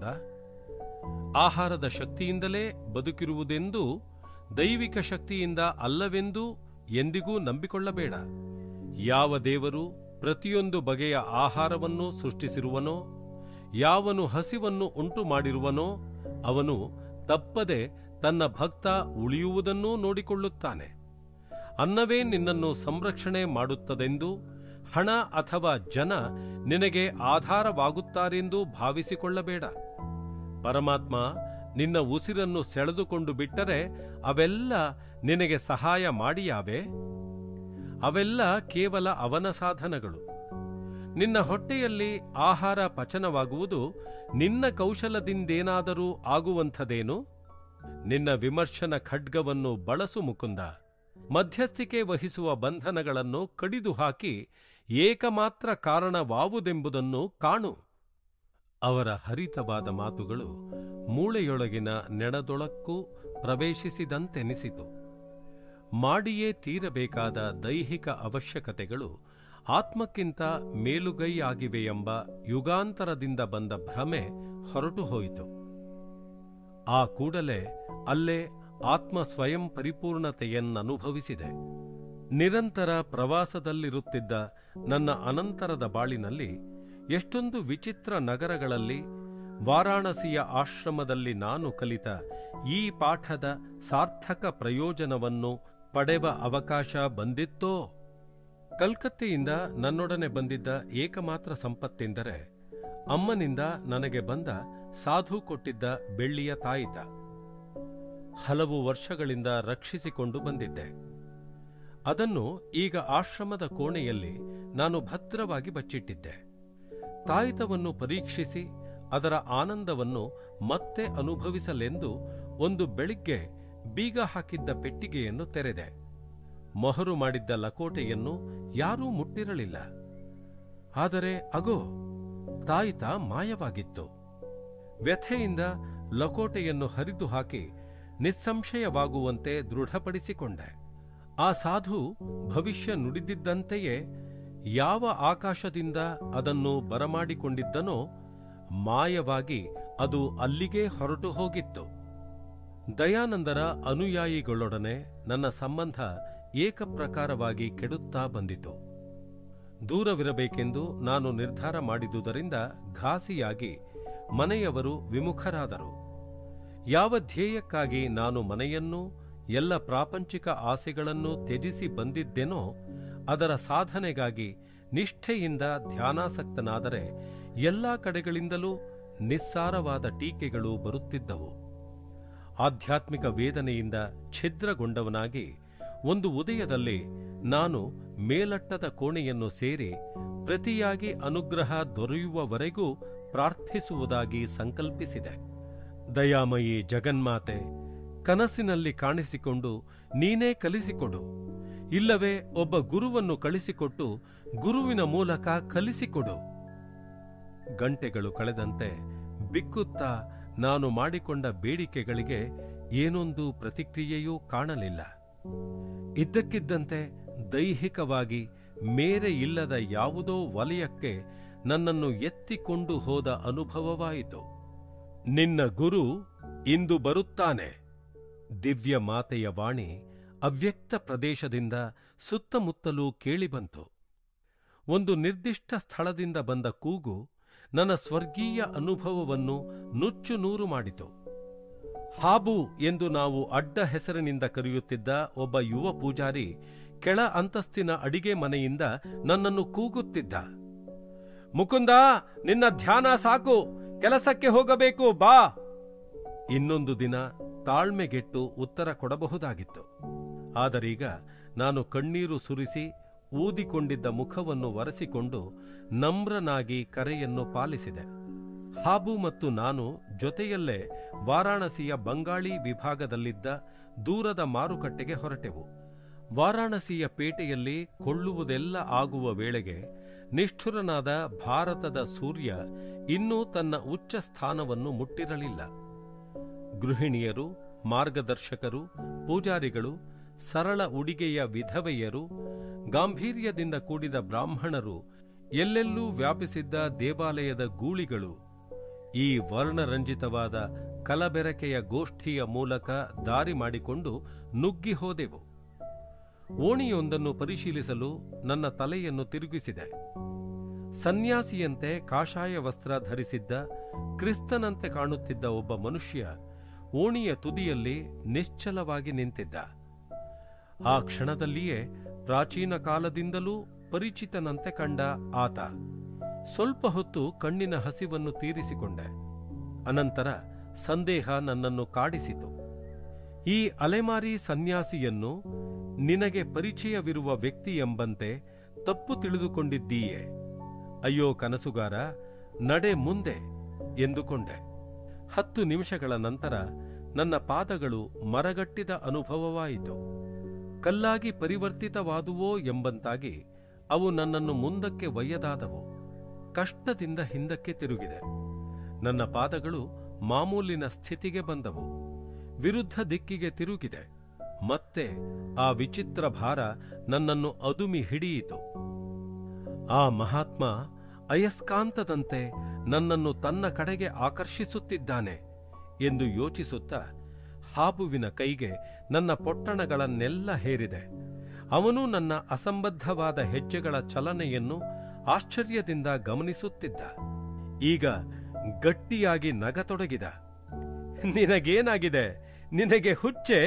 ಆಹಾರದ ಶಕ್ತಿಯಿಂದಲೇ ಬದುಕಿರುವುದೆಂದು ದೈವಿಕ ಶಕ್ತಿಯಿಂದ ಅಲ್ಲವೆಂದು ಎಂದಿಗೂ ನಂಬಿಕೊಳ್ಳಬೇಡ ಯಾವ ದೇವರು ಪ್ರತಿಯೊಂದು ಬಗೆಯ ಆಹಾರವನ್ನು ಸೃಷ್ಟಿಸಿರುವನೋ ಯಾವನು ಹಸಿವನ್ನು ಉಂಟು ಮಾಡಿರುವನೋ ಅವನು ತಪ್ಪದೆ ತನ್ನ ಭಕ್ತ ಉಳಿಯುವುದನ್ನೂ ನೋಡಿಕೊಳ್ಳುತ್ತಾನೆ ಅನ್ನವೇ ನಿನ್ನನ್ನು ಸಂರಕ್ಷಣೆ ಮಾಡುತ್ತದೆಂದು ಹಣ ಅಥವಾ ಜನ ನಿನಗೆ ಆಧಾರವಾಗುತ್ತಾರೆಂದು ಭಾವಿಸಿಕೊಳ್ಳಬೇಡ ಪರಮಾತ್ಮ ನಿನ್ನ ಉಸಿರನ್ನು ಸೆಳೆದುಕೊಂಡು ಬಿಟ್ಟರೆ ಅವೆಲ್ಲ ನಿನಗೆ ಸಹಾಯ ಮಾಡಿಯಾವೆ ಅವೆಲ್ಲ ಕೇವಲ ಅವನ ಸಾಧನಗಳು ನಿನ್ನ ಹೊಟ್ಟೆಯಲ್ಲಿ ಆಹಾರ ಪಚನವಾಗುವುದು ನಿನ್ನ ಕೌಶಲದಿಂದೇನಾದರೂ ಆಗುವಂಥದೇನು ನಿನ್ನ ವಿಮರ್ಶನ ಖಡ್ಗವನ್ನು ಬಳಸು ಮುಕುಂದ ಮಧ್ಯಸ್ಥಿಕೆ ವಹಿಸುವ ಬಂಧನಗಳನ್ನು ಕಡಿದು ಹಾಕಿ ಏಕಮಾತ್ರ ಕಾರಣವಾವುದೆಂಬುದನ್ನು ಕಾಣು ಅವರ ಹರಿತವಾದ ಮಾತುಗಳು ಮೂಳೆಯೊಳಗಿನ ನೆಡದೊಳಕ್ಕೂ ಪ್ರವೇಶಿಸಿದಂತೆನಿಸಿತು ಮಾಡಿಯೇ ತೀರಬೇಕಾದ ದೈಹಿಕ ಅವಶ್ಯಕತೆಗಳು ಆತ್ಮಕ್ಕಿಂತ ಮೇಲುಗೈಯಾಗಿವೆಯೆಂಬ ಯುಗಾಂತರದಿಂದ ಬಂದ ಭ್ರಮೆ ಹೊರಟು ಹೋಯಿತು ಆ ಕೂಡಲೇ ಅಲ್ಲೇ ಆತ್ಮ ಸ್ವಯಂ ಪರಿಪೂರ್ಣತೆಯನ್ನನುಭವಿಸಿದೆ ನಿರಂತರ ಪ್ರವಾಸದಲ್ಲಿರುತ್ತಿದ್ದ ನನ್ನ ಅನಂತರದ ಬಾಳಿನಲ್ಲಿ ಎಷ್ಟೊಂದು ವಿಚಿತ್ರ ನಗರಗಳಲ್ಲಿ ವಾರಾಣಸಿಯ ಆಶ್ರಮದಲ್ಲಿ ನಾನು ಕಲಿತ ಈ ಪಾಠದ ಸಾರ್ಥಕ ಪ್ರಯೋಜನವನ್ನು ಪಡೆವ ಅವಕಾಶ ಬಂದಿತ್ತೋ ಕಲ್ಕತ್ತೆಯಿಂದ ನನ್ನೊಡನೆ ಬಂದಿದ್ದ ಏಕಮಾತ್ರ ಸಂಪತ್ತೆಂದರೆ ಅಮ್ಮನಿಂದ ನನಗೆ ಬಂದ ಸಾಧು ಕೊಟ್ಟಿದ್ದ ಬೆಳ್ಳಿಯ ತಾಯಿತ ಹಲವು ವರ್ಷಗಳಿಂದ ರಕ್ಷಿಸಿಕೊಂಡು ಬಂದಿದ್ದೆ ಅದನ್ನು ಈಗ ಆಶ್ರಮದ ಕೋಣೆಯಲ್ಲಿ ನಾನು ಭದ್ರವಾಗಿ ಬಚ್ಚಿಟ್ಟಿದ್ದೆ ತಾಯಿತವನ್ನು ಪರೀಕ್ಷಿಸಿ ಅದರ ಆನಂದವನ್ನು ಮತ್ತೆ ಅನುಭವಿಸಲೆಂದು ಒಂದು ಬೆಳಿಗ್ಗೆ ಬೀಗ ಹಾಕಿದ್ದ ಪೆಟ್ಟಿಗೆಯನ್ನು ತೆರೆದೆ ಮೊಹರು ಮಾಡಿದ್ದ ಲಕೋಟೆಯನ್ನು ಯಾರೂ ಮುಟ್ಟಿರಲಿಲ್ಲ ಆದರೆ ಅಗೋ ತಾಯಿತ ಮಾಯವಾಗಿತ್ತು ವ್ಯಥೆಯಿಂದ ಲಕೋಟೆಯನ್ನು ಹರಿದು ಹಾಕಿ ನಿಸ್ಸಂಶಯವಾಗುವಂತೆ ದೃಢಪಡಿಸಿಕೊಂಡೆ ಆ ಸಾಧು ಭವಿಷ್ಯ ನುಡಿದಿದ್ದಂತೆಯೇ ಯಾವ ಆಕಾಶದಿಂದ ಅದನ್ನು ಬರಮಾಡಿಕೊಂಡಿದ್ದನೋ ಮಾಯವಾಗಿ ಅದು ಅಲ್ಲಿಗೇ ಹೊರಟು ಹೋಗಿತ್ತು ದಯಾನಂದರ ಅನುಯಾಯಿಗಳೊಡನೆ ನನ್ನ ಸಂಬಂಧ ಏಕಪ್ರಕಾರವಾಗಿ ಕೆಡುತ್ತಾ ಬಂದಿತು ದೂರವಿರಬೇಕೆಂದು ನಾನು ನಿರ್ಧಾರ ಮಾಡಿದುದರಿಂದ ಘಾಸಿಯಾಗಿ ಮನೆಯವರು ವಿಮುಖರಾದರು ಯಾವ ಧ್ಯೇಯಕ್ಕಾಗಿ ನಾನು ಮನೆಯನ್ನೂ ಎಲ್ಲ ಪ್ರಾಪಂಚಿಕ ಆಸೆಗಳನ್ನು ತ್ಯಜಿಸಿ ಬಂದಿದ್ದೆನೋ ಅದರ ಸಾಧನೆಗಾಗಿ ನಿಷ್ಠೆಯಿಂದ ಧ್ಯಾನಾಸಕ್ತನಾದರೆ ಎಲ್ಲಾ ಕಡೆಗಳಿಂದಲೂ ನಿಸ್ಸಾರವಾದ ಟೀಕೆಗಳು ಬರುತ್ತಿದ್ದವು ಆಧ್ಯಾತ್ಮಿಕ ವೇದನೆಯಿಂದ ಛಿದ್ರಗೊಂಡವನಾಗಿ ಒಂದು ಉದಯದಲ್ಲಿ ನಾನು ಮೇಲಟ್ಟದ ಕೋಣೆಯನ್ನು ಸೇರಿ ಪ್ರತಿಯಾಗಿ ಅನುಗ್ರಹ ದೊರೆಯುವವರೆಗೂ ಪ್ರಾರ್ಥಿಸುವುದಾಗಿ ಸಂಕಲ್ಪಿಸಿದೆ ದಯಾಮಯಿ ಜಗನ್ಮಾತೆ ಕನಸಿನಲ್ಲಿ ಕಾಣಿಸಿಕೊಂಡು ನೀನೇ ಕಲಿಸಿಕೊಡು ಇಲ್ಲವೇ ಒಬ್ಬ ಗುರುವನ್ನು ಕಳಿಸಿಕೊಟ್ಟು ಗುರುವಿನ ಮೂಲಕ ಕಲಿಸಿಕೊಡು ಗಂಟೆಗಳು ಕಳೆದಂತೆ ಬಿಕ್ಕುತ್ತಾ ನಾನು ಮಾಡಿಕೊಂಡ ಬೇಡಿಕೆಗಳಿಗೆ ಏನೊಂದು ಪ್ರತಿಕ್ರಿಯೆಯೂ ಕಾಣಲಿಲ್ಲ ಇದ್ದಕ್ಕಿದ್ದಂತೆ ದೈಹಿಕವಾಗಿ ಮೇರೆ ಇಲ್ಲದ ಯಾವುದೋ ವಲಯಕ್ಕೆ ನನ್ನನ್ನು ಎತ್ತಿಕೊಂಡು ಹೋದ ಅನುಭವವಾಯಿತು ನಿನ್ನ ಗುರು ಇಂದು ಬರುತ್ತಾನೆ ದಿವ್ಯ ಮಾತೆಯ ವಾಣಿ ಅವ್ಯಕ್ತ ಪ್ರದೇಶದಿಂದ ಸುತ್ತಮುತ್ತಲೂ ಕೇಳಿಬಂತು ಒಂದು ನಿರ್ದಿಷ್ಟ ಸ್ಥಳದಿಂದ ಬಂದ ಕೂಗು ನನ್ನ ಸ್ವರ್ಗೀಯ ಅನುಭವವನ್ನು ನುಚ್ಚು ನೂರು ಮಾಡಿತು ಹಾಬು ಎಂದು ನಾವು ಅಡ್ಡ ಹೆಸರಿನಿಂದ ಕರೆಯುತ್ತಿದ್ದ ಒಬ್ಬ ಯುವ ಪೂಜಾರಿ ಕೆಳ ಅಂತಸ್ತಿನ ಅಡಿಗೆ ಮನೆಯಿಂದ ನನ್ನನ್ನು ಕೂಗುತ್ತಿದ್ದ ಮುಕುಂದ ನಿನ್ನ ಧ್ಯಾನ ಸಾಕು ಕೆಲಸಕ್ಕೆ ಹೋಗಬೇಕು ಬಾ ಇನ್ನೊಂದು ದಿನ ತಾಳ್ಮೆಗೆಟ್ಟು ಉತ್ತರ ಕೊಡಬಹುದಾಗಿತ್ತು ಆದರೀಗ ನಾನು ಕಣ್ಣೀರು ಸುರಿಸಿ ಊದಿಕೊಂಡಿದ್ದ ಮುಖವನ್ನು ಒರೆಸಿಕೊಂಡು ನಮ್ರನಾಗಿ ಕರೆಯನ್ನು ಪಾಲಿಸಿದೆ ಹಾಬು ಮತ್ತು ನಾನು ಜೊತೆಯಲ್ಲೇ ವಾರಾಣಸಿಯ ಬಂಗಾಳಿ ವಿಭಾಗದಲ್ಲಿದ್ದ ದೂರದ ಮಾರುಕಟ್ಟೆಗೆ ಹೊರಟೆವು ವಾರಾಣಸಿಯ ಪೇಟೆಯಲ್ಲಿ ಕೊಳ್ಳುವುದೆಲ್ಲ ಆಗುವ ವೇಳೆಗೆ ನಿಷ್ಠುರನಾದ ಭಾರತದ ಸೂರ್ಯ ಇನ್ನೂ ತನ್ನ ಉಚ್ಚ ಸ್ಥಾನವನ್ನು ಮುಟ್ಟಿರಲಿಲ್ಲ ಗೃಹಿಣಿಯರು ಮಾರ್ಗದರ್ಶಕರು ಪೂಜಾರಿಗಳು ಸರಳ ಉಡಿಗೆಯ ವಿಧವೆಯರು ಗಾಂಭೀರ್ಯದಿಂದ ಕೂಡಿದ ಬ್ರಾಹ್ಮಣರು ಎಲ್ಲೆಲ್ಲೂ ವ್ಯಾಪಿಸಿದ್ದ ದೇವಾಲಯದ ಗೂಳಿಗಳು ಈ ವರ್ಣರಂಜಿತವಾದ ಕಲಬೆರಕೆಯ ಗೋಷ್ಠಿಯ ಮೂಲಕ ದಾರಿ ಮಾಡಿಕೊಂಡು ನುಗ್ಗಿ ಹೋದೆವು ಓಣಿಯೊಂದನ್ನು ಪರಿಶೀಲಿಸಲು ನನ್ನ ತಲೆಯನ್ನು ತಿರುಗಿಸಿದೆ ಸನ್ಯಾಸಿಯಂತೆ ಕಾಷಾಯ ವಸ್ತ್ರ ಧರಿಸಿದ್ದ ಕ್ರಿಸ್ತನಂತೆ ಕಾಣುತ್ತಿದ್ದ ಒಬ್ಬ ಮನುಷ್ಯ ಓಣಿಯ ತುದಿಯಲ್ಲಿ ನಿಶ್ಚಲವಾಗಿ ನಿಂತಿದ್ದ ಆ ಕ್ಷಣದಲ್ಲಿಯೇ ಪ್ರಾಚೀನ ಕಾಲದಿಂದಲೂ ಪರಿಚಿತನಂತೆ ಕಂಡ ಆತ ಸ್ವಲ್ಪ ಹೊತ್ತು ಕಣ್ಣಿನ ಹಸಿವನ್ನು ತೀರಿಸಿಕೊಂಡೆ ಅನಂತರ ಸಂದೇಹ ನನ್ನನ್ನು ಕಾಡಿಸಿತು ಈ ಅಲೆಮಾರಿ ಸನ್ಯಾಸಿಯನ್ನು ನಿನಗೆ ಪರಿಚಯವಿರುವ ವ್ಯಕ್ತಿ ಎಂಬಂತೆ ತಪ್ಪು ತಿಳಿದುಕೊಂಡಿದ್ದೀಯೆ ಅಯ್ಯೋ ಕನಸುಗಾರ ನಡೆ ಮುಂದೆ ಎಂದುಕೊಂಡೆ ಹತ್ತು ನಿಮಿಷಗಳ ನಂತರ ನನ್ನ ಪಾದಗಳು ಮರಗಟ್ಟಿದ ಅನುಭವವಾಯಿತು ಕಲ್ಲಾಗಿ ಪರಿವರ್ತಿತವಾದುವೋ ಎಂಬಂತಾಗಿ ಅವು ನನ್ನನ್ನು ಮುಂದಕ್ಕೆ ಒಯ್ಯದಾದವು ಕಷ್ಟದಿಂದ ಹಿಂದಕ್ಕೆ ತಿರುಗಿದೆ ನನ್ನ ಪಾದಗಳು ಮಾಮೂಲಿನ ಸ್ಥಿತಿಗೆ ಬಂದವು ವಿರುದ್ಧ ದಿಕ್ಕಿಗೆ ತಿರುಗಿದೆ ಮತ್ತೆ ಆ ವಿಚಿತ್ರ ಭಾರ ನನ್ನನ್ನು ಅದುಮಿ ಹಿಡಿಯಿತು ಆ ಮಹಾತ್ಮ ಅಯಸ್ಕಾಂತದಂತೆ ನನ್ನನ್ನು ತನ್ನ ಕಡೆಗೆ ಆಕರ್ಷಿಸುತ್ತಿದ್ದಾನೆ ಎಂದು ಯೋಚಿಸುತ್ತಾ ಹಾಬುವಿನ ಕೈಗೆ ನನ್ನ ಪೊಟ್ಟಣಗಳನ್ನೆಲ್ಲ ಹೇರಿದೆ ಅವನು ನನ್ನ ಅಸಂಬದ್ಧವಾದ ಹೆಜ್ಜೆಗಳ ಚಲನೆಯನ್ನು ಆಶ್ಚರ್ಯದಿಂದ ಗಮನಿಸುತ್ತಿದ್ದ ಈಗ ಗಟ್ಟಿಯಾಗಿ ನಗತೊಡಗಿದ ನಿನಗೇನಾಗಿದೆ ನಿನಗೆ ಹುಚ್ಚೆ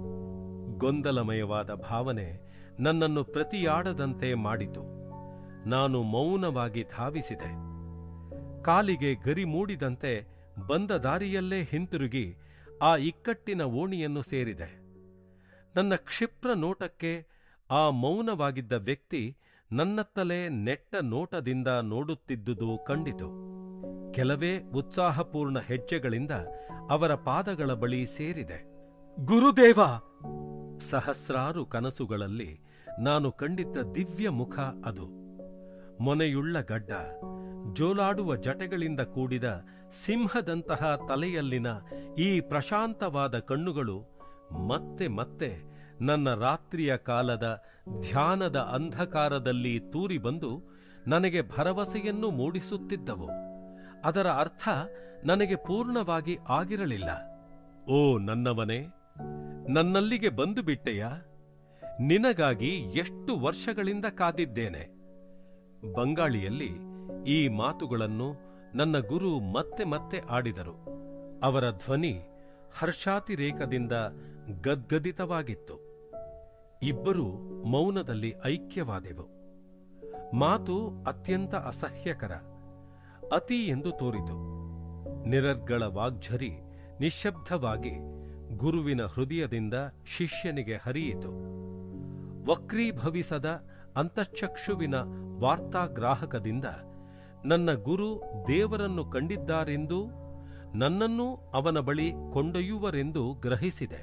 ಗೊಂದಲಮಯವಾದ ಭಾವನೆ ನನ್ನನ್ನು ಪ್ರತಿಯಾಡದಂತೆ ಮಾಡಿತು ನಾನು ಮೌನವಾಗಿ ಧಾವಿಸಿದೆ ಕಾಲಿಗೆ ಗರಿ ಮೂಡಿದಂತೆ ಬಂದ ದಾರಿಯಲ್ಲೇ ಹಿಂತಿರುಗಿ ಆ ಇಕ್ಕಟ್ಟಿನ ಓಣಿಯನ್ನು ಸೇರಿದೆ ನನ್ನ ಕ್ಷಿಪ್ರ ನೋಟಕ್ಕೆ ಆ ಮೌನವಾಗಿದ್ದ ವ್ಯಕ್ತಿ ನನ್ನತ್ತಲೇ ನೆಟ್ಟ ನೋಟದಿಂದ ನೋಡುತ್ತಿದ್ದುದು ಕಂಡಿತು ಕೆಲವೇ ಉತ್ಸಾಹಪೂರ್ಣ ಹೆಜ್ಜೆಗಳಿಂದ ಅವರ ಪಾದಗಳ ಬಳಿ ಸೇರಿದೆ ಗುರುದೇವ ಸಹಸ್ರಾರು ಕನಸುಗಳಲ್ಲಿ ನಾನು ಕಂಡಿದ್ದ ದಿವ್ಯ ಮುಖ ಅದು ಮೊನೆಯುಳ್ಳ ಗಡ್ಡ ಜೋಲಾಡುವ ಜಟೆಗಳಿಂದ ಕೂಡಿದ ಸಿಂಹದಂತಹ ತಲೆಯಲ್ಲಿನ ಈ ಪ್ರಶಾಂತವಾದ ಕಣ್ಣುಗಳು ಮತ್ತೆ ಮತ್ತೆ ನನ್ನ ರಾತ್ರಿಯ ಕಾಲದ ಧ್ಯಾನದ ಅಂಧಕಾರದಲ್ಲಿ ತೂರಿ ಬಂದು ನನಗೆ ಭರವಸೆಯನ್ನು ಮೂಡಿಸುತ್ತಿದ್ದವು ಅದರ ಅರ್ಥ ನನಗೆ ಪೂರ್ಣವಾಗಿ ಆಗಿರಲಿಲ್ಲ ಓ ನನ್ನವನೇ ನನ್ನಲ್ಲಿಗೆ ಬಂದು ಬಿಟ್ಟೆಯ ನಿನಗಾಗಿ ಎಷ್ಟು ವರ್ಷಗಳಿಂದ ಕಾದಿದ್ದೇನೆ ಬಂಗಾಳಿಯಲ್ಲಿ ಈ ಮಾತುಗಳನ್ನು ನನ್ನ ಗುರು ಮತ್ತೆ ಮತ್ತೆ ಆಡಿದರು ಅವರ ಧ್ವನಿ ಹರ್ಷಾತಿರೇಕದಿಂದ ಗದ್ಗದಿತವಾಗಿತ್ತು ಇಬ್ಬರೂ ಮೌನದಲ್ಲಿ ಐಕ್ಯವಾದೆವು ಮಾತು ಅತ್ಯಂತ ಅಸಹ್ಯಕರ ಅತಿ ಎಂದು ತೋರಿತು ನಿರರ್ಗಳ ವಾಗ್ಝರಿ ನಿಶ್ಶಬ್ದವಾಗಿ ಗುರುವಿನ ಹೃದಯದಿಂದ ಶಿಷ್ಯನಿಗೆ ಹರಿಯಿತು ವಕ್ರೀಭವಿಸದ ಅಂತಃಚಕ್ಷುವಿನ ವಾರ್ತಾಗ್ರಾಹಕದಿಂದ ನನ್ನ ಗುರು ದೇವರನ್ನು ಕಂಡಿದ್ದಾರೆಂದೂ ನನ್ನನ್ನೂ ಅವನ ಬಳಿ ಕೊಂಡೊಯ್ಯುವರೆಂದು ಗ್ರಹಿಸಿದೆ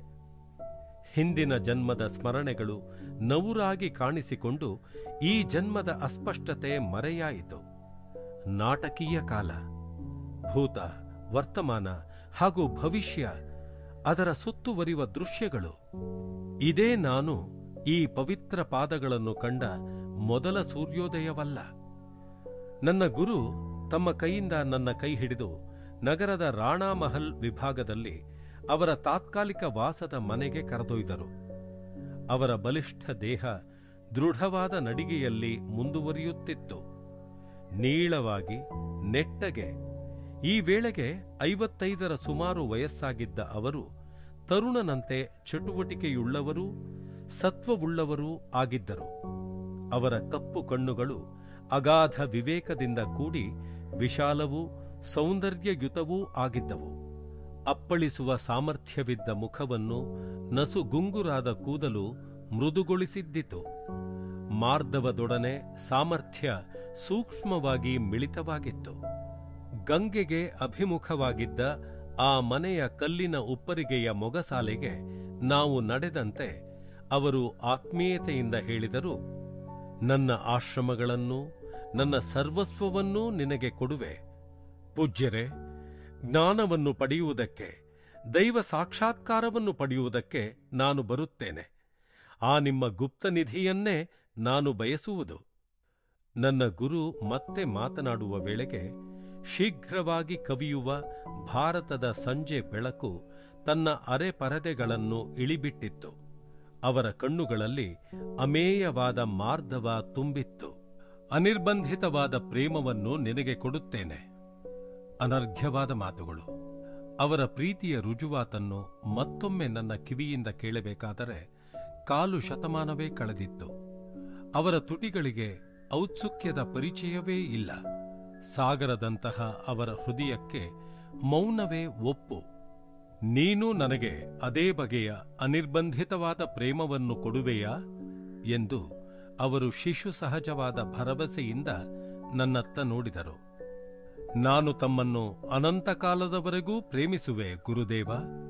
ಹಿಂದಿನ ಜನ್ಮದ ಸ್ಮರಣೆಗಳು ನವುರಾಗಿ ಕಾಣಿಸಿಕೊಂಡು ಈ ಜನ್ಮದ ಅಸ್ಪಷ್ಟತೆ ಮರೆಯಾಯಿತು ನಾಟಕೀಯ ಕಾಲ ಭೂತ ವರ್ತಮಾನ ಹಾಗೂ ಭವಿಷ್ಯ ಅದರ ಸುತ್ತುವರಿವ ದೃಶ್ಯಗಳು ಇದೇ ನಾನು ಈ ಪವಿತ್ರ ಪಾದಗಳನ್ನು ಕಂಡ ಮೊದಲ ಸೂರ್ಯೋದಯವಲ್ಲ ನನ್ನ ಗುರು ತಮ್ಮ ಕೈಯಿಂದ ನನ್ನ ಕೈ ಹಿಡಿದು ನಗರದ ರಾಣಾ ಮಹಲ್ ವಿಭಾಗದಲ್ಲಿ ಅವರ ತಾತ್ಕಾಲಿಕ ವಾಸದ ಮನೆಗೆ ಕರೆದೊಯ್ದರು ಅವರ ಬಲಿಷ್ಠ ದೇಹ ದೃಢವಾದ ನಡಿಗೆಯಲ್ಲಿ ಮುಂದುವರಿಯುತ್ತಿತ್ತು ನೀಳವಾಗಿ ನೆಟ್ಟಗೆ ಈ ವೇಳೆಗೆ ಐವತ್ತೈದರ ಸುಮಾರು ವಯಸ್ಸಾಗಿದ್ದ ಅವರು ತರುಣನಂತೆ ಚಟುವಟಿಕೆಯುಳ್ಳವರೂ ಸತ್ವವುಳ್ಳವರೂ ಆಗಿದ್ದರು ಅವರ ಕಪ್ಪು ಕಣ್ಣುಗಳು ಅಗಾಧ ವಿವೇಕದಿಂದ ಕೂಡಿ ವಿಶಾಲವೂ ಸೌಂದರ್ಯಯುತವೂ ಆಗಿದ್ದವು ಅಪ್ಪಳಿಸುವ ಸಾಮರ್ಥ್ಯವಿದ್ದ ಮುಖವನ್ನು ನಸುಗುಂಗುರಾದ ಕೂದಲು ಮೃದುಗೊಳಿಸಿದ್ದಿತು ಮಾರ್ಧವದೊಡನೆ ಸಾಮರ್ಥ್ಯ ಸೂಕ್ಷ್ಮವಾಗಿ ಮಿಳಿತವಾಗಿತ್ತು ಗಂಗೆಗೆ ಅಭಿಮುಖವಾಗಿದ್ದ ಆ ಮನೆಯ ಕಲ್ಲಿನ ಉಪ್ಪರಿಗೆಯ ಮೊಗಸಾಲೆಗೆ ನಾವು ನಡೆದಂತೆ ಅವರು ಆತ್ಮೀಯತೆಯಿಂದ ಹೇಳಿದರು ನನ್ನ ಆಶ್ರಮಗಳನ್ನು ನನ್ನ ಸರ್ವಸ್ವವನ್ನೂ ನಿನಗೆ ಕೊಡುವೆ ಪೂಜ್ಯರೇ ಜ್ಞಾನವನ್ನು ಪಡೆಯುವುದಕ್ಕೆ ದೈವ ಸಾಕ್ಷಾತ್ಕಾರವನ್ನು ಪಡೆಯುವುದಕ್ಕೆ ನಾನು ಬರುತ್ತೇನೆ ಆ ನಿಮ್ಮ ಗುಪ್ತ ನಿಧಿಯನ್ನೇ ನಾನು ಬಯಸುವುದು ನನ್ನ ಗುರು ಮತ್ತೆ ಮಾತನಾಡುವ ವೇಳೆಗೆ ಶೀಘ್ರವಾಗಿ ಕವಿಯುವ ಭಾರತದ ಸಂಜೆ ಬೆಳಕು ತನ್ನ ಅರೆಪರದೆಗಳನ್ನು ಇಳಿಬಿಟ್ಟಿತ್ತು ಅವರ ಕಣ್ಣುಗಳಲ್ಲಿ ಅಮೇಯವಾದ ಮಾರ್ಧವ ತುಂಬಿತ್ತು ಅನಿರ್ಬಂಧಿತವಾದ ಪ್ರೇಮವನ್ನು ನಿನಗೆ ಕೊಡುತ್ತೇನೆ ಅನರ್ಘ್ಯವಾದ ಮಾತುಗಳು ಅವರ ಪ್ರೀತಿಯ ರುಜುವಾತನ್ನು ಮತ್ತೊಮ್ಮೆ ನನ್ನ ಕಿವಿಯಿಂದ ಕೇಳಬೇಕಾದರೆ ಕಾಲು ಶತಮಾನವೇ ಕಳೆದಿತ್ತು ಅವರ ತುಟಿಗಳಿಗೆ ಔತ್ಸುಕ್ಯದ ಪರಿಚಯವೇ ಇಲ್ಲ ಸಾಗರದಂತಹ ಅವರ ಹೃದಯಕ್ಕೆ ಮೌನವೇ ಒಪ್ಪು ನೀನು ನನಗೆ ಅದೇ ಬಗೆಯ ಅನಿರ್ಬಂಧಿತವಾದ ಪ್ರೇಮವನ್ನು ಕೊಡುವೆಯಾ ಎಂದು ಅವರು ಶಿಶು ಸಹಜವಾದ ಭರವಸೆಯಿಂದ ನನ್ನತ್ತ ನೋಡಿದರು ನಾನು ತಮ್ಮನ್ನು ಅನಂತಕಾಲದವರೆಗೂ ಪ್ರೇಮಿಸುವೆ ಗುರುದೇವ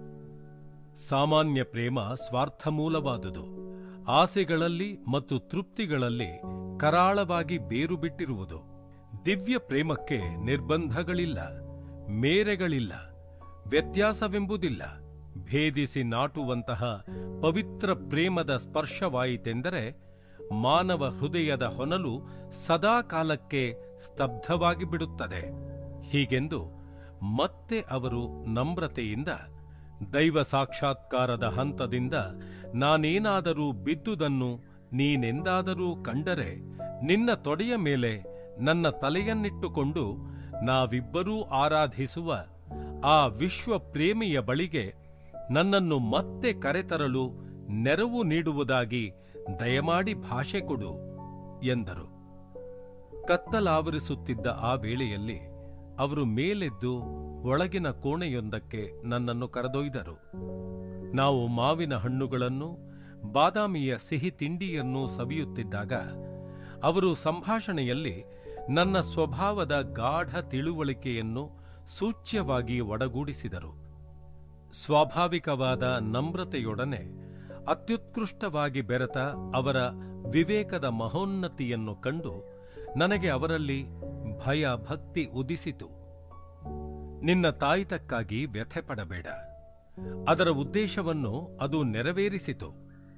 ಸಾಮಾನ್ಯ ಪ್ರೇಮ ಸ್ವಾರ್ಥಮೂಲವಾದುದು ಆಸೆಗಳಲ್ಲಿ ಮತ್ತು ತೃಪ್ತಿಗಳಲ್ಲಿ ಕರಾಳವಾಗಿ ಬೇರು ಬಿಟ್ಟಿರುವುದು ದಿವ್ಯ ಪ್ರೇಮಕ್ಕೆ ನಿರ್ಬಂಧಗಳಿಲ್ಲ ಮೇರೆಗಳಿಲ್ಲ ವ್ಯತ್ಯಾಸವೆಂಬುದಿಲ್ಲ ಭೇದಿಸಿ ನಾಟುವಂತಹ ಪವಿತ್ರ ಪ್ರೇಮದ ಸ್ಪರ್ಶವಾಯಿತೆಂದರೆ ಮಾನವ ಹೃದಯದ ಹೊನಲು ಸದಾ ಕಾಲಕ್ಕೆ ಸ್ತಬ್ಧವಾಗಿ ಬಿಡುತ್ತದೆ ಹೀಗೆಂದು ಮತ್ತೆ ಅವರು ನಮ್ರತೆಯಿಂದ ದೈವ ಸಾಕ್ಷಾತ್ಕಾರದ ಹಂತದಿಂದ ನಾನೇನಾದರೂ ಬಿದ್ದುದನ್ನು ನೀನೆಂದಾದರೂ ಕಂಡರೆ ನಿನ್ನ ತೊಡೆಯ ಮೇಲೆ ನನ್ನ ತಲೆಯನ್ನಿಟ್ಟುಕೊಂಡು ನಾವಿಬ್ಬರೂ ಆರಾಧಿಸುವ ಆ ವಿಶ್ವ ಪ್ರೇಮಿಯ ಬಳಿಗೆ ನನ್ನನ್ನು ಮತ್ತೆ ಕರೆತರಲು ನೆರವು ನೀಡುವುದಾಗಿ ದಯಮಾಡಿ ಭಾಷೆ ಕೊಡು ಎಂದರು ಕತ್ತಲಾವರಿಸುತ್ತಿದ್ದ ಆ ವೇಳೆಯಲ್ಲಿ ಅವರು ಮೇಲೆದ್ದು ಒಳಗಿನ ಕೋಣೆಯೊಂದಕ್ಕೆ ನನ್ನನ್ನು ಕರೆದೊಯ್ದರು ನಾವು ಮಾವಿನ ಹಣ್ಣುಗಳನ್ನು ಬಾದಾಮಿಯ ಸಿಹಿ ತಿಂಡಿಯನ್ನು ಸವಿಯುತ್ತಿದ್ದಾಗ ಅವರು ಸಂಭಾಷಣೆಯಲ್ಲಿ ನನ್ನ ಸ್ವಭಾವದ ಗಾಢ ತಿಳುವಳಿಕೆಯನ್ನು ಸೂಚ್ಯವಾಗಿ ಒಡಗೂಡಿಸಿದರು ಸ್ವಾಭಾವಿಕವಾದ ನಮ್ರತೆಯೊಡನೆ ಅತ್ಯುತ್ಕೃಷ್ಟವಾಗಿ ಬೆರೆತ ಅವರ ವಿವೇಕದ ಮಹೋನ್ನತಿಯನ್ನು ಕಂಡು ನನಗೆ ಅವರಲ್ಲಿ ಭಯ ಭಕ್ತಿ ಉದಿಸಿತು ನಿನ್ನ ತಾಯಿತಕ್ಕಾಗಿ ವ್ಯಥೆ ಪಡಬೇಡ ಅದರ ಉದ್ದೇಶವನ್ನು ಅದು ನೆರವೇರಿಸಿತು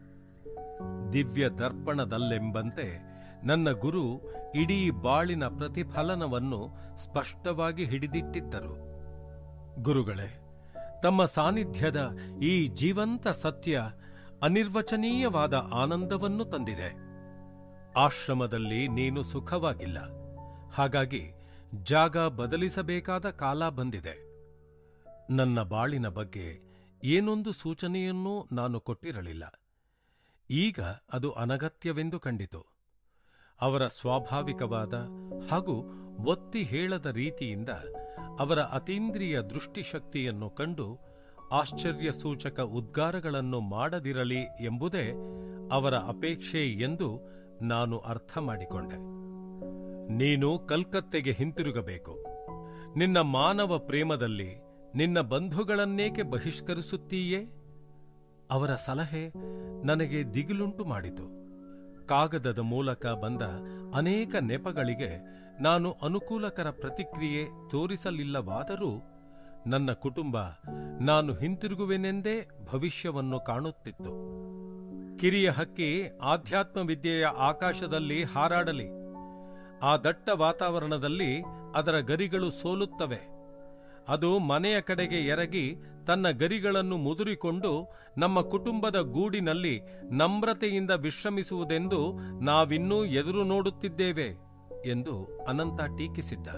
ದಿವ್ಯ ದರ್ಪಣದಲ್ಲೆಂಬಂತೆ ನನ್ನ ಗುರು ಇಡೀ ಬಾಳಿನ ಪ್ರತಿಫಲನವನ್ನು ಸ್ಪಷ್ಟವಾಗಿ ಹಿಡಿದಿಟ್ಟಿದ್ದರು ಗುರುಗಳೇ ತಮ್ಮ ಸಾನ್ನಿಧ್ಯದ ಈ ಜೀವಂತ ಸತ್ಯ ಅನಿರ್ವಚನೀಯವಾದ ಆನಂದವನ್ನು ತಂದಿದೆ ಆಶ್ರಮದಲ್ಲಿ ನೀನು ಸುಖವಾಗಿಲ್ಲ ಹಾಗಾಗಿ ಜಾಗ ಬದಲಿಸಬೇಕಾದ ಕಾಲ ಬಂದಿದೆ ನನ್ನ ಬಾಳಿನ ಬಗ್ಗೆ ಏನೊಂದು ಸೂಚನೆಯನ್ನೂ ನಾನು ಕೊಟ್ಟಿರಲಿಲ್ಲ ಈಗ ಅದು ಅನಗತ್ಯವೆಂದು ಕಂಡಿತು ಅವರ ಸ್ವಾಭಾವಿಕವಾದ ಹಾಗೂ ಒತ್ತಿ ಹೇಳದ ರೀತಿಯಿಂದ ಅವರ ಅತೀಂದ್ರಿಯ ದೃಷ್ಟಿಶಕ್ತಿಯನ್ನು ಕಂಡು ಆಶ್ಚರ್ಯ ಸೂಚಕ ಉದ್ಗಾರಗಳನ್ನು ಮಾಡದಿರಲಿ ಎಂಬುದೇ ಅವರ ಅಪೇಕ್ಷೆ ಎಂದು ನಾನು ಅರ್ಥ ಮಾಡಿಕೊಂಡೆ ನೀನು ಕಲ್ಕತ್ತೆಗೆ ಹಿಂತಿರುಗಬೇಕು ನಿನ್ನ ಮಾನವ ಪ್ರೇಮದಲ್ಲಿ ನಿನ್ನ ಬಂಧುಗಳನ್ನೇಕೆ ಬಹಿಷ್ಕರಿಸುತ್ತೀಯೇ ಅವರ ಸಲಹೆ ನನಗೆ ದಿಗಿಲುಂಟು ಮಾಡಿತು ಕಾಗದದ ಮೂಲಕ ಬಂದ ಅನೇಕ ನೆಪಗಳಿಗೆ ನಾನು ಅನುಕೂಲಕರ ಪ್ರತಿಕ್ರಿಯೆ ತೋರಿಸಲಿಲ್ಲವಾದರೂ ನನ್ನ ಕುಟುಂಬ ನಾನು ಹಿಂತಿರುಗುವೆನೆಂದೇ ಭವಿಷ್ಯವನ್ನು ಕಾಣುತ್ತಿತ್ತು ಕಿರಿಯ ಹಕ್ಕಿ ಆಧ್ಯಾತ್ಮ ವಿದ್ಯೆಯ ಆಕಾಶದಲ್ಲಿ ಹಾರಾಡಲಿ ಆ ದಟ್ಟ ವಾತಾವರಣದಲ್ಲಿ ಅದರ ಗರಿಗಳು ಸೋಲುತ್ತವೆ ಅದು ಮನೆಯ ಕಡೆಗೆ ಎರಗಿ ತನ್ನ ಗರಿಗಳನ್ನು ಮುದುರಿಕೊಂಡು ನಮ್ಮ ಕುಟುಂಬದ ಗೂಡಿನಲ್ಲಿ ನಮ್ರತೆಯಿಂದ ವಿಶ್ರಮಿಸುವುದೆಂದು ನಾವಿನ್ನೂ ಎದುರು ನೋಡುತ್ತಿದ್ದೇವೆ ಎಂದು ಅನಂತ ಟೀಕಿಸಿದ್ದ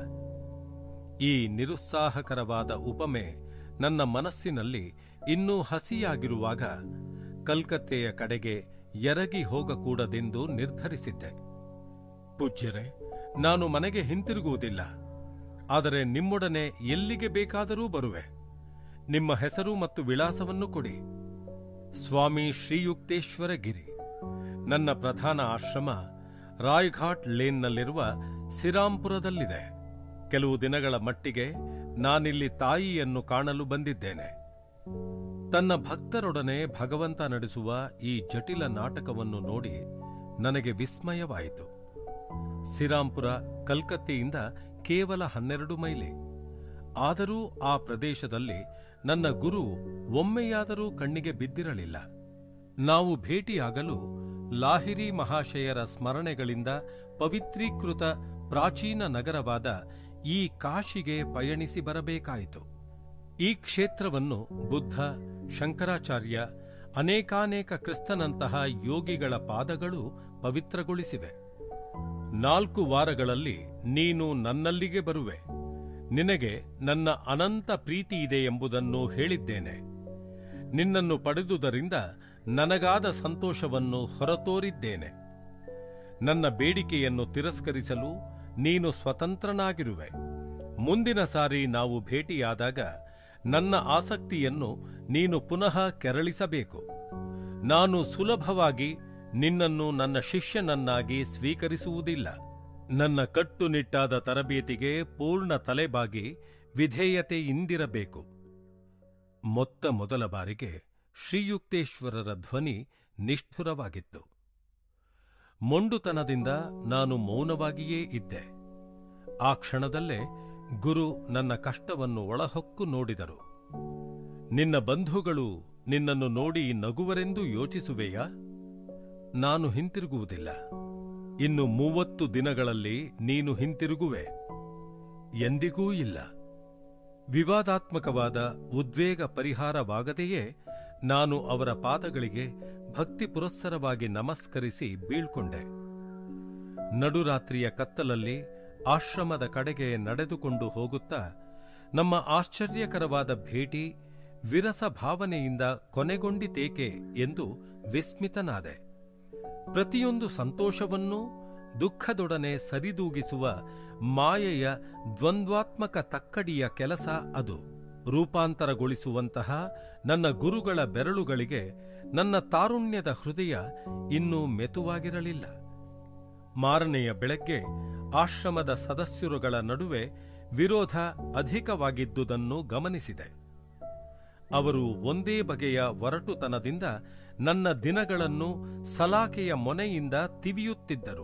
ಈ ನಿರುತ್ಸಾಹಕರವಾದ ಉಪಮೆ ನನ್ನ ಮನಸ್ಸಿನಲ್ಲಿ ಇನ್ನೂ ಹಸಿಯಾಗಿರುವಾಗ ಕಲ್ಕತ್ತೆಯ ಕಡೆಗೆ ಎರಗಿ ಹೋಗಕೂಡದೆಂದು ನಿರ್ಧರಿಸಿದ್ದೆ ಪೂಜ್ಯರೇ ನಾನು ಮನೆಗೆ ಹಿಂತಿರುಗುವುದಿಲ್ಲ ಆದರೆ ನಿಮ್ಮೊಡನೆ ಎಲ್ಲಿಗೆ ಬೇಕಾದರೂ ಬರುವೆ ನಿಮ್ಮ ಹೆಸರು ಮತ್ತು ವಿಳಾಸವನ್ನು ಕೊಡಿ ಸ್ವಾಮಿ ಶ್ರೀಯುಕ್ತೇಶ್ವರ ಗಿರಿ ನನ್ನ ಪ್ರಧಾನ ಆಶ್ರಮ ರಾಯ್ಘಾಟ್ ಲೇನ್ನಲ್ಲಿರುವ ಸಿರಾಂಪುರದಲ್ಲಿದೆ ಕೆಲವು ದಿನಗಳ ಮಟ್ಟಿಗೆ ನಾನಿಲ್ಲಿ ತಾಯಿಯನ್ನು ಕಾಣಲು ಬಂದಿದ್ದೇನೆ ತನ್ನ ಭಕ್ತರೊಡನೆ ಭಗವಂತ ನಡೆಸುವ ಈ ಜಟಿಲ ನಾಟಕವನ್ನು ನೋಡಿ ನನಗೆ ವಿಸ್ಮಯವಾಯಿತು ಸಿರಾಂಪುರ ಕಲ್ಕತ್ತೆಯಿಂದ ಕೇವಲ ಹನ್ನೆರಡು ಮೈಲಿ ಆದರೂ ಆ ಪ್ರದೇಶದಲ್ಲಿ ನನ್ನ ಗುರು ಒಮ್ಮೆಯಾದರೂ ಕಣ್ಣಿಗೆ ಬಿದ್ದಿರಲಿಲ್ಲ ನಾವು ಭೇಟಿಯಾಗಲು ಲಾಹಿರಿ ಮಹಾಶಯರ ಸ್ಮರಣೆಗಳಿಂದ ಪವಿತ್ರೀಕೃತ ಪ್ರಾಚೀನ ನಗರವಾದ ಈ ಕಾಶಿಗೆ ಪಯಣಿಸಿ ಬರಬೇಕಾಯಿತು ಈ ಕ್ಷೇತ್ರವನ್ನು ಬುದ್ಧ ಶಂಕರಾಚಾರ್ಯ ಅನೇಕಾನೇಕ ಕ್ರಿಸ್ತನಂತಹ ಯೋಗಿಗಳ ಪಾದಗಳು ಪವಿತ್ರಗೊಳಿಸಿವೆ ನಾಲ್ಕು ವಾರಗಳಲ್ಲಿ ನೀನು ನನ್ನಲ್ಲಿಗೆ ಬರುವೆ ನಿನಗೆ ನನ್ನ ಅನಂತ ಪ್ರೀತಿ ಇದೆ ಎಂಬುದನ್ನು ಹೇಳಿದ್ದೇನೆ ನಿನ್ನನ್ನು ಪಡೆದುದರಿಂದ ನನಗಾದ ಸಂತೋಷವನ್ನು ಹೊರತೋರಿದ್ದೇನೆ ನನ್ನ ಬೇಡಿಕೆಯನ್ನು ತಿರಸ್ಕರಿಸಲು ನೀನು ಸ್ವತಂತ್ರನಾಗಿರುವೆ ಮುಂದಿನ ಸಾರಿ ನಾವು ಭೇಟಿಯಾದಾಗ ನನ್ನ ಆಸಕ್ತಿಯನ್ನು ನೀನು ಪುನಃ ಕೆರಳಿಸಬೇಕು ನಾನು ಸುಲಭವಾಗಿ ನಿನ್ನನ್ನು ನನ್ನ ಶಿಷ್ಯನನ್ನಾಗಿ ಸ್ವೀಕರಿಸುವುದಿಲ್ಲ ನನ್ನ ಕಟ್ಟುನಿಟ್ಟಾದ ತರಬೇತಿಗೆ ಪೂರ್ಣ ತಲೆಬಾಗಿ ವಿಧೇಯತೆಯಿಂದಿರಬೇಕು ಮೊತ್ತ ಮೊದಲ ಬಾರಿಗೆ ಶ್ರೀಯುಕ್ತೇಶ್ವರರ ಧ್ವನಿ ನಿಷ್ಠುರವಾಗಿತ್ತು ಮೊಂಡುತನದಿಂದ ನಾನು ಮೌನವಾಗಿಯೇ ಇದ್ದೆ ಆ ಕ್ಷಣದಲ್ಲೇ ಗುರು ನನ್ನ ಕಷ್ಟವನ್ನು ಒಳಹೊಕ್ಕು ನೋಡಿದರು ನಿನ್ನ ಬಂಧುಗಳು ನಿನ್ನನ್ನು ನೋಡಿ ನಗುವರೆಂದು ಯೋಚಿಸುವೆಯಾ ನಾನು ಹಿಂತಿರುಗುವುದಿಲ್ಲ ಇನ್ನು ಮೂವತ್ತು ದಿನಗಳಲ್ಲಿ ನೀನು ಹಿಂತಿರುಗುವೆ ಎಂದಿಗೂ ಇಲ್ಲ ವಿವಾದಾತ್ಮಕವಾದ ಉದ್ವೇಗ ಪರಿಹಾರವಾಗದೆಯೇ ನಾನು ಅವರ ಪಾದಗಳಿಗೆ ಭಕ್ತಿ ಪುರಸ್ಸರವಾಗಿ ನಮಸ್ಕರಿಸಿ ಬೀಳ್ಕೊಂಡೆ ನಡುರಾತ್ರಿಯ ಕತ್ತಲಲ್ಲಿ ಆಶ್ರಮದ ಕಡೆಗೆ ನಡೆದುಕೊಂಡು ಹೋಗುತ್ತಾ ನಮ್ಮ ಆಶ್ಚರ್ಯಕರವಾದ ಭೇಟಿ ವಿರಸ ಭಾವನೆಯಿಂದ ಕೊನೆಗೊಂಡಿತೇಕೆ ಎಂದು ವಿಸ್ಮಿತನಾದೆ ಪ್ರತಿಯೊಂದು ಸಂತೋಷವನ್ನೂ ದುಃಖದೊಡನೆ ಸರಿದೂಗಿಸುವ ಮಾಯೆಯ ದ್ವಂದ್ವಾತ್ಮಕ ತಕ್ಕಡಿಯ ಕೆಲಸ ಅದು ರೂಪಾಂತರಗೊಳಿಸುವಂತಹ ನನ್ನ ಗುರುಗಳ ಬೆರಳುಗಳಿಗೆ ನನ್ನ ತಾರುಣ್ಯದ ಹೃದಯ ಇನ್ನೂ ಮೆತುವಾಗಿರಲಿಲ್ಲ ಮಾರನೆಯ ಬೆಳಗ್ಗೆ ಆಶ್ರಮದ ಸದಸ್ಯರುಗಳ ನಡುವೆ ವಿರೋಧ ಅಧಿಕವಾಗಿದ್ದುದನ್ನು ಗಮನಿಸಿದೆ ಅವರು ಒಂದೇ ಬಗೆಯ ಒರಟುತನದಿಂದ ನನ್ನ ದಿನಗಳನ್ನು ಸಲಾಕೆಯ ಮೊನೆಯಿಂದ ತಿವಿಯುತ್ತಿದ್ದರು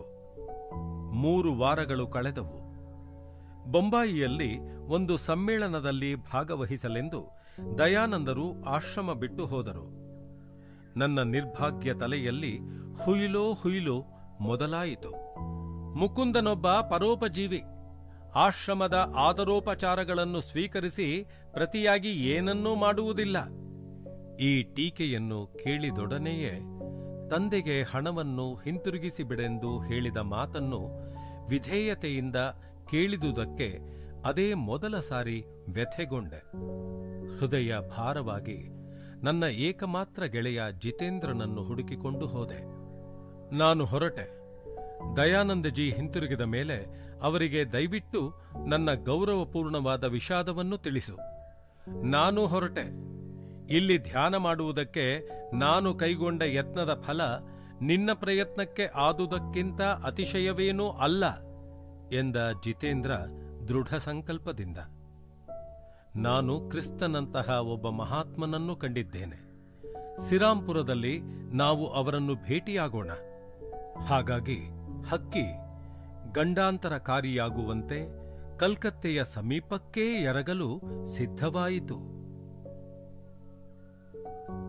ಮೂರು ವಾರಗಳು ಕಳೆದವು ಬೊಂಬಾಯಿಯಲ್ಲಿ ಒಂದು ಸಮ್ಮೇಳನದಲ್ಲಿ ಭಾಗವಹಿಸಲೆಂದು ದಯಾನಂದರು ಆಶ್ರಮ ಬಿಟ್ಟು ಹೋದರು ನನ್ನ ನಿರ್ಭಾಗ್ಯ ತಲೆಯಲ್ಲಿ ಹುಯಿಲೋ ಹುಯಿಲೋ ಮೊದಲಾಯಿತು ಮುಕುಂದನೊಬ್ಬ ಪರೋಪಜೀವಿ ಆಶ್ರಮದ ಆದರೋಪಚಾರಗಳನ್ನು ಸ್ವೀಕರಿಸಿ ಪ್ರತಿಯಾಗಿ ಏನನ್ನೂ ಮಾಡುವುದಿಲ್ಲ ಈ ಟೀಕೆಯನ್ನು ಕೇಳಿದೊಡನೆಯೇ ತಂದೆಗೆ ಹಣವನ್ನು ಹಿಂತಿರುಗಿಸಿಬಿಡೆಂದು ಹೇಳಿದ ಮಾತನ್ನು ವಿಧೇಯತೆಯಿಂದ ಕೇಳಿದುದಕ್ಕೆ ಅದೇ ಮೊದಲ ಸಾರಿ ವ್ಯಥೆಗೊಂಡೆ ಹೃದಯ ಭಾರವಾಗಿ ನನ್ನ ಏಕಮಾತ್ರ ಗೆಳೆಯ ಜಿತೇಂದ್ರನನ್ನು ಹುಡುಕಿಕೊಂಡು ಹೋದೆ ನಾನು ಹೊರಟೆ ದಯಾನಂದಜಿ ಹಿಂತಿರುಗಿದ ಮೇಲೆ ಅವರಿಗೆ ದಯವಿಟ್ಟು ನನ್ನ ಗೌರವಪೂರ್ಣವಾದ ವಿಷಾದವನ್ನು ತಿಳಿಸು ನಾನು ಹೊರಟೆ ಇಲ್ಲಿ ಧ್ಯಾನ ಮಾಡುವುದಕ್ಕೆ ನಾನು ಕೈಗೊಂಡ ಯತ್ನದ ಫಲ ನಿನ್ನ ಪ್ರಯತ್ನಕ್ಕೆ ಆದುದಕ್ಕಿಂತ ಅತಿಶಯವೇನೂ ಅಲ್ಲ ಎಂದ ಜಿತೇಂದ್ರ ದೃಢ ಸಂಕಲ್ಪದಿಂದ ನಾನು ಕ್ರಿಸ್ತನಂತಹ ಒಬ್ಬ ಮಹಾತ್ಮನನ್ನು ಕಂಡಿದ್ದೇನೆ ಸಿರಾಂಪುರದಲ್ಲಿ ನಾವು ಅವರನ್ನು ಭೇಟಿಯಾಗೋಣ ಹಾಗಾಗಿ ಹಕ್ಕಿ ಗಂಡಾಂತರಕಾರಿಯಾಗುವಂತೆ ಕಲ್ಕತ್ತೆಯ ಸಮೀಪಕ್ಕೇ ಎರಗಲು ಸಿದ್ಧವಾಯಿತು